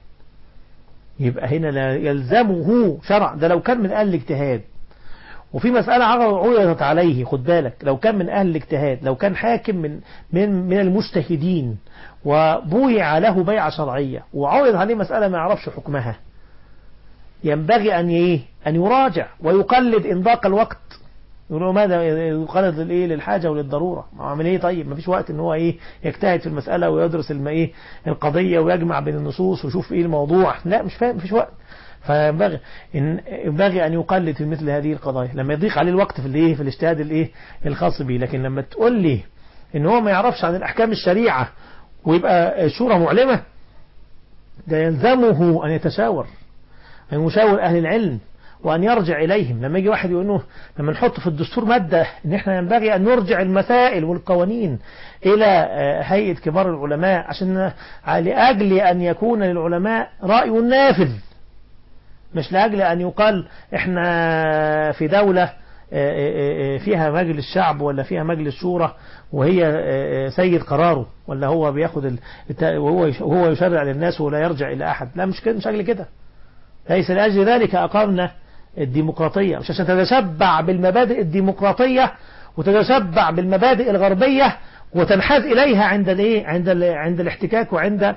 S2: يبقى هنا لا يلزمه شرع ده لو كان من أهل الاجتهاد وفي مسألة عرضت عليه خد بالك لو كان من أهل الاجتهاد لو كان حاكم من من من المجتهدين وبويع له بيعة شرعية وعرض عليه مسألة ما يعرفش حكمها ينبغي أن إيه أن يراجع ويقلد إن ضاق الوقت يقولوا ماذا يقلد للايه للحاجة وللضرورة ما عمل ايه طيب ما فيش وقت ان هو ايه يجتهد في المسألة ويدرس الم ايه القضية ويجمع بين النصوص ويشوف ايه الموضوع لا مش فاهم مفيش وقت فينبغي ان ينبغي ان يقلد في مثل هذه القضايا لما يضيق عليه الوقت في الايه في الاجتهاد الايه الخاص به لكن لما تقول لي ان هو ما يعرفش عن الاحكام الشريعة ويبقى الشورى معلمة ده يلزمه ان يتشاور ان يشاور اهل العلم وأن يرجع إليهم لما يجي واحد يقول له لما نحط في الدستور مادة إن إحنا ينبغي أن نرجع المسائل والقوانين إلى هيئة كبار العلماء عشان لأجل أن يكون للعلماء رأي نافذ مش لأجل أن يقال إحنا في دولة فيها مجلس شعب ولا فيها مجلس شورى وهي سيد قراره ولا هو بياخد وهو وهو يشرع للناس ولا يرجع إلى أحد لا مش كده مش أجل كده ليس لأجل ذلك أقامنا الديمقراطية مش عشان تتشبع بالمبادئ الديمقراطية وتتشبع بالمبادئ الغربية وتنحاز إليها عند الايه عند ال... عند الاحتكاك وعند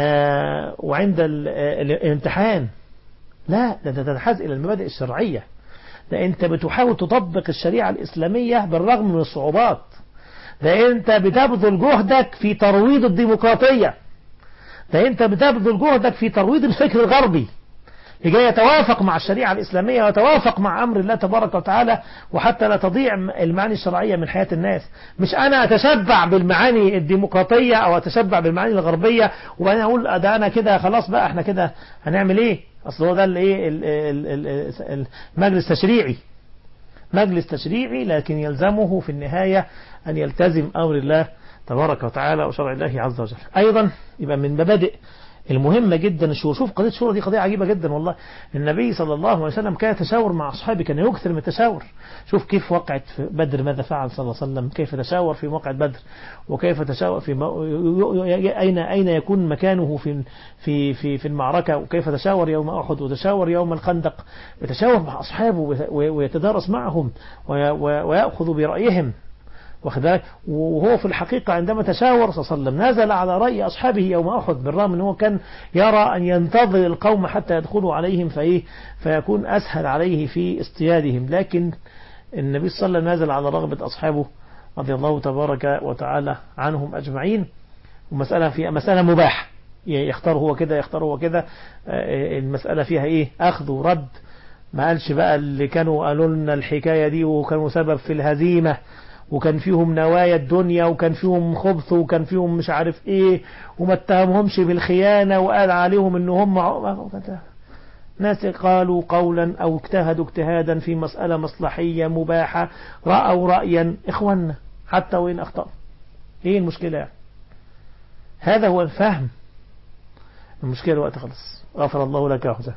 S2: آه وعند ال... آه، الامتحان لا ده ده تنحاز إلى المبادئ الشرعية ده أنت بتحاول تطبق الشريعة الإسلامية بالرغم من الصعوبات ده أنت بتبذل جهدك في ترويض الديمقراطية ده أنت بتبذل جهدك في ترويض الفكر الغربي لكي يتوافق مع الشريعة الإسلامية ويتوافق مع أمر الله تبارك وتعالى وحتى لا تضيع المعاني الشرعية من حياة الناس مش أنا أتشبع بالمعاني الديمقراطية أو أتشبع بالمعاني الغربية وبعدين أقول ده أنا كده خلاص بقى احنا كده هنعمل إيه أصل هو ده الإيه ال- ال- ال- المجلس التشريعي مجلس تشريعي لكن يلزمه في النهاية أن يلتزم أمر الله تبارك وتعالى وشرع الله عز وجل أيضا يبقى من مبادئ المهمة جدا الشورى شوف قضية الشورى دي قضية عجيبة جدا والله النبي صلى الله عليه وسلم كان يتشاور مع أصحابه كان يكثر من التشاور شوف كيف وقعت في بدر ماذا فعل صلى الله عليه وسلم كيف تشاور في موقع بدر وكيف تشاور في مو... أين أين يكون مكانه في في في في المعركة وكيف تشاور يوم أحد وتشاور يوم الخندق يتشاور مع أصحابه وي- ويتدارس معهم وي- وي- ويأخذ برأيهم واخد بالك وهو في الحقيقة عندما تشاور صلى الله عليه وسلم نزل على رأي أصحابه يوم أحد بالرغم أنه كان يرى أن ينتظر القوم حتى يدخلوا عليهم فإيه فيكون أسهل عليه في اصطيادهم لكن النبي صلى الله عليه وسلم نزل على رغبة أصحابه رضي الله تبارك وتعالى عنهم أجمعين ومسألة فيها مسألة مباحة يختار هو كده يختار هو كده آه، المسألة فيها إيه أخذ ورد ما قالش بقى اللي كانوا قالوا لنا الحكاية دي وكانوا سبب في الهزيمة وكان فيهم نوايا الدنيا وكان فيهم خبث وكان فيهم مش عارف ايه وما اتهمهمش بالخيانة وقال عليهم ان هم ع- ناس قالوا قولا او اجتهدوا اجتهادا في مسألة مصلحية مباحة رأوا رأيا اخوانا حتى وين اخطأوا ايه المشكلة يعني هذا هو الفهم المشكلة الوقت خلص غفر الله لك يا حسين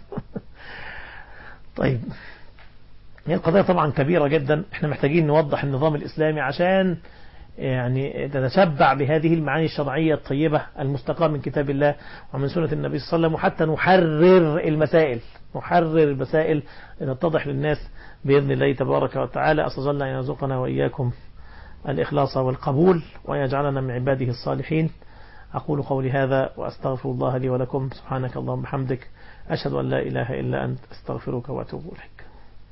S2: طيب هي القضية طبعا كبيرة جدا احنا محتاجين نوضح النظام الإسلامي عشان يعني تتشبع بهذه المعاني الشرعية الطيبة المستقاة من كتاب الله ومن سنة النبي صلى الله عليه وسلم وحتى نحرر المسائل نحرر المسائل لتتضح للناس بإذن الله تبارك وتعالى أسأل الله أن يرزقنا وإياكم الإخلاص والقبول وأن يجعلنا من عباده الصالحين أقول قولي هذا وأستغفر الله لي ولكم سبحانك اللهم وبحمدك أشهد أن لا إله إلا أنت أستغفرك وأتوب إليك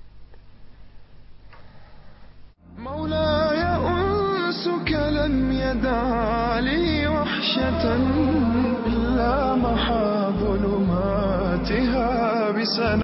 S1: مولاي أنسك لم يدع لي وحشة إلا محا ظلماتها بسنة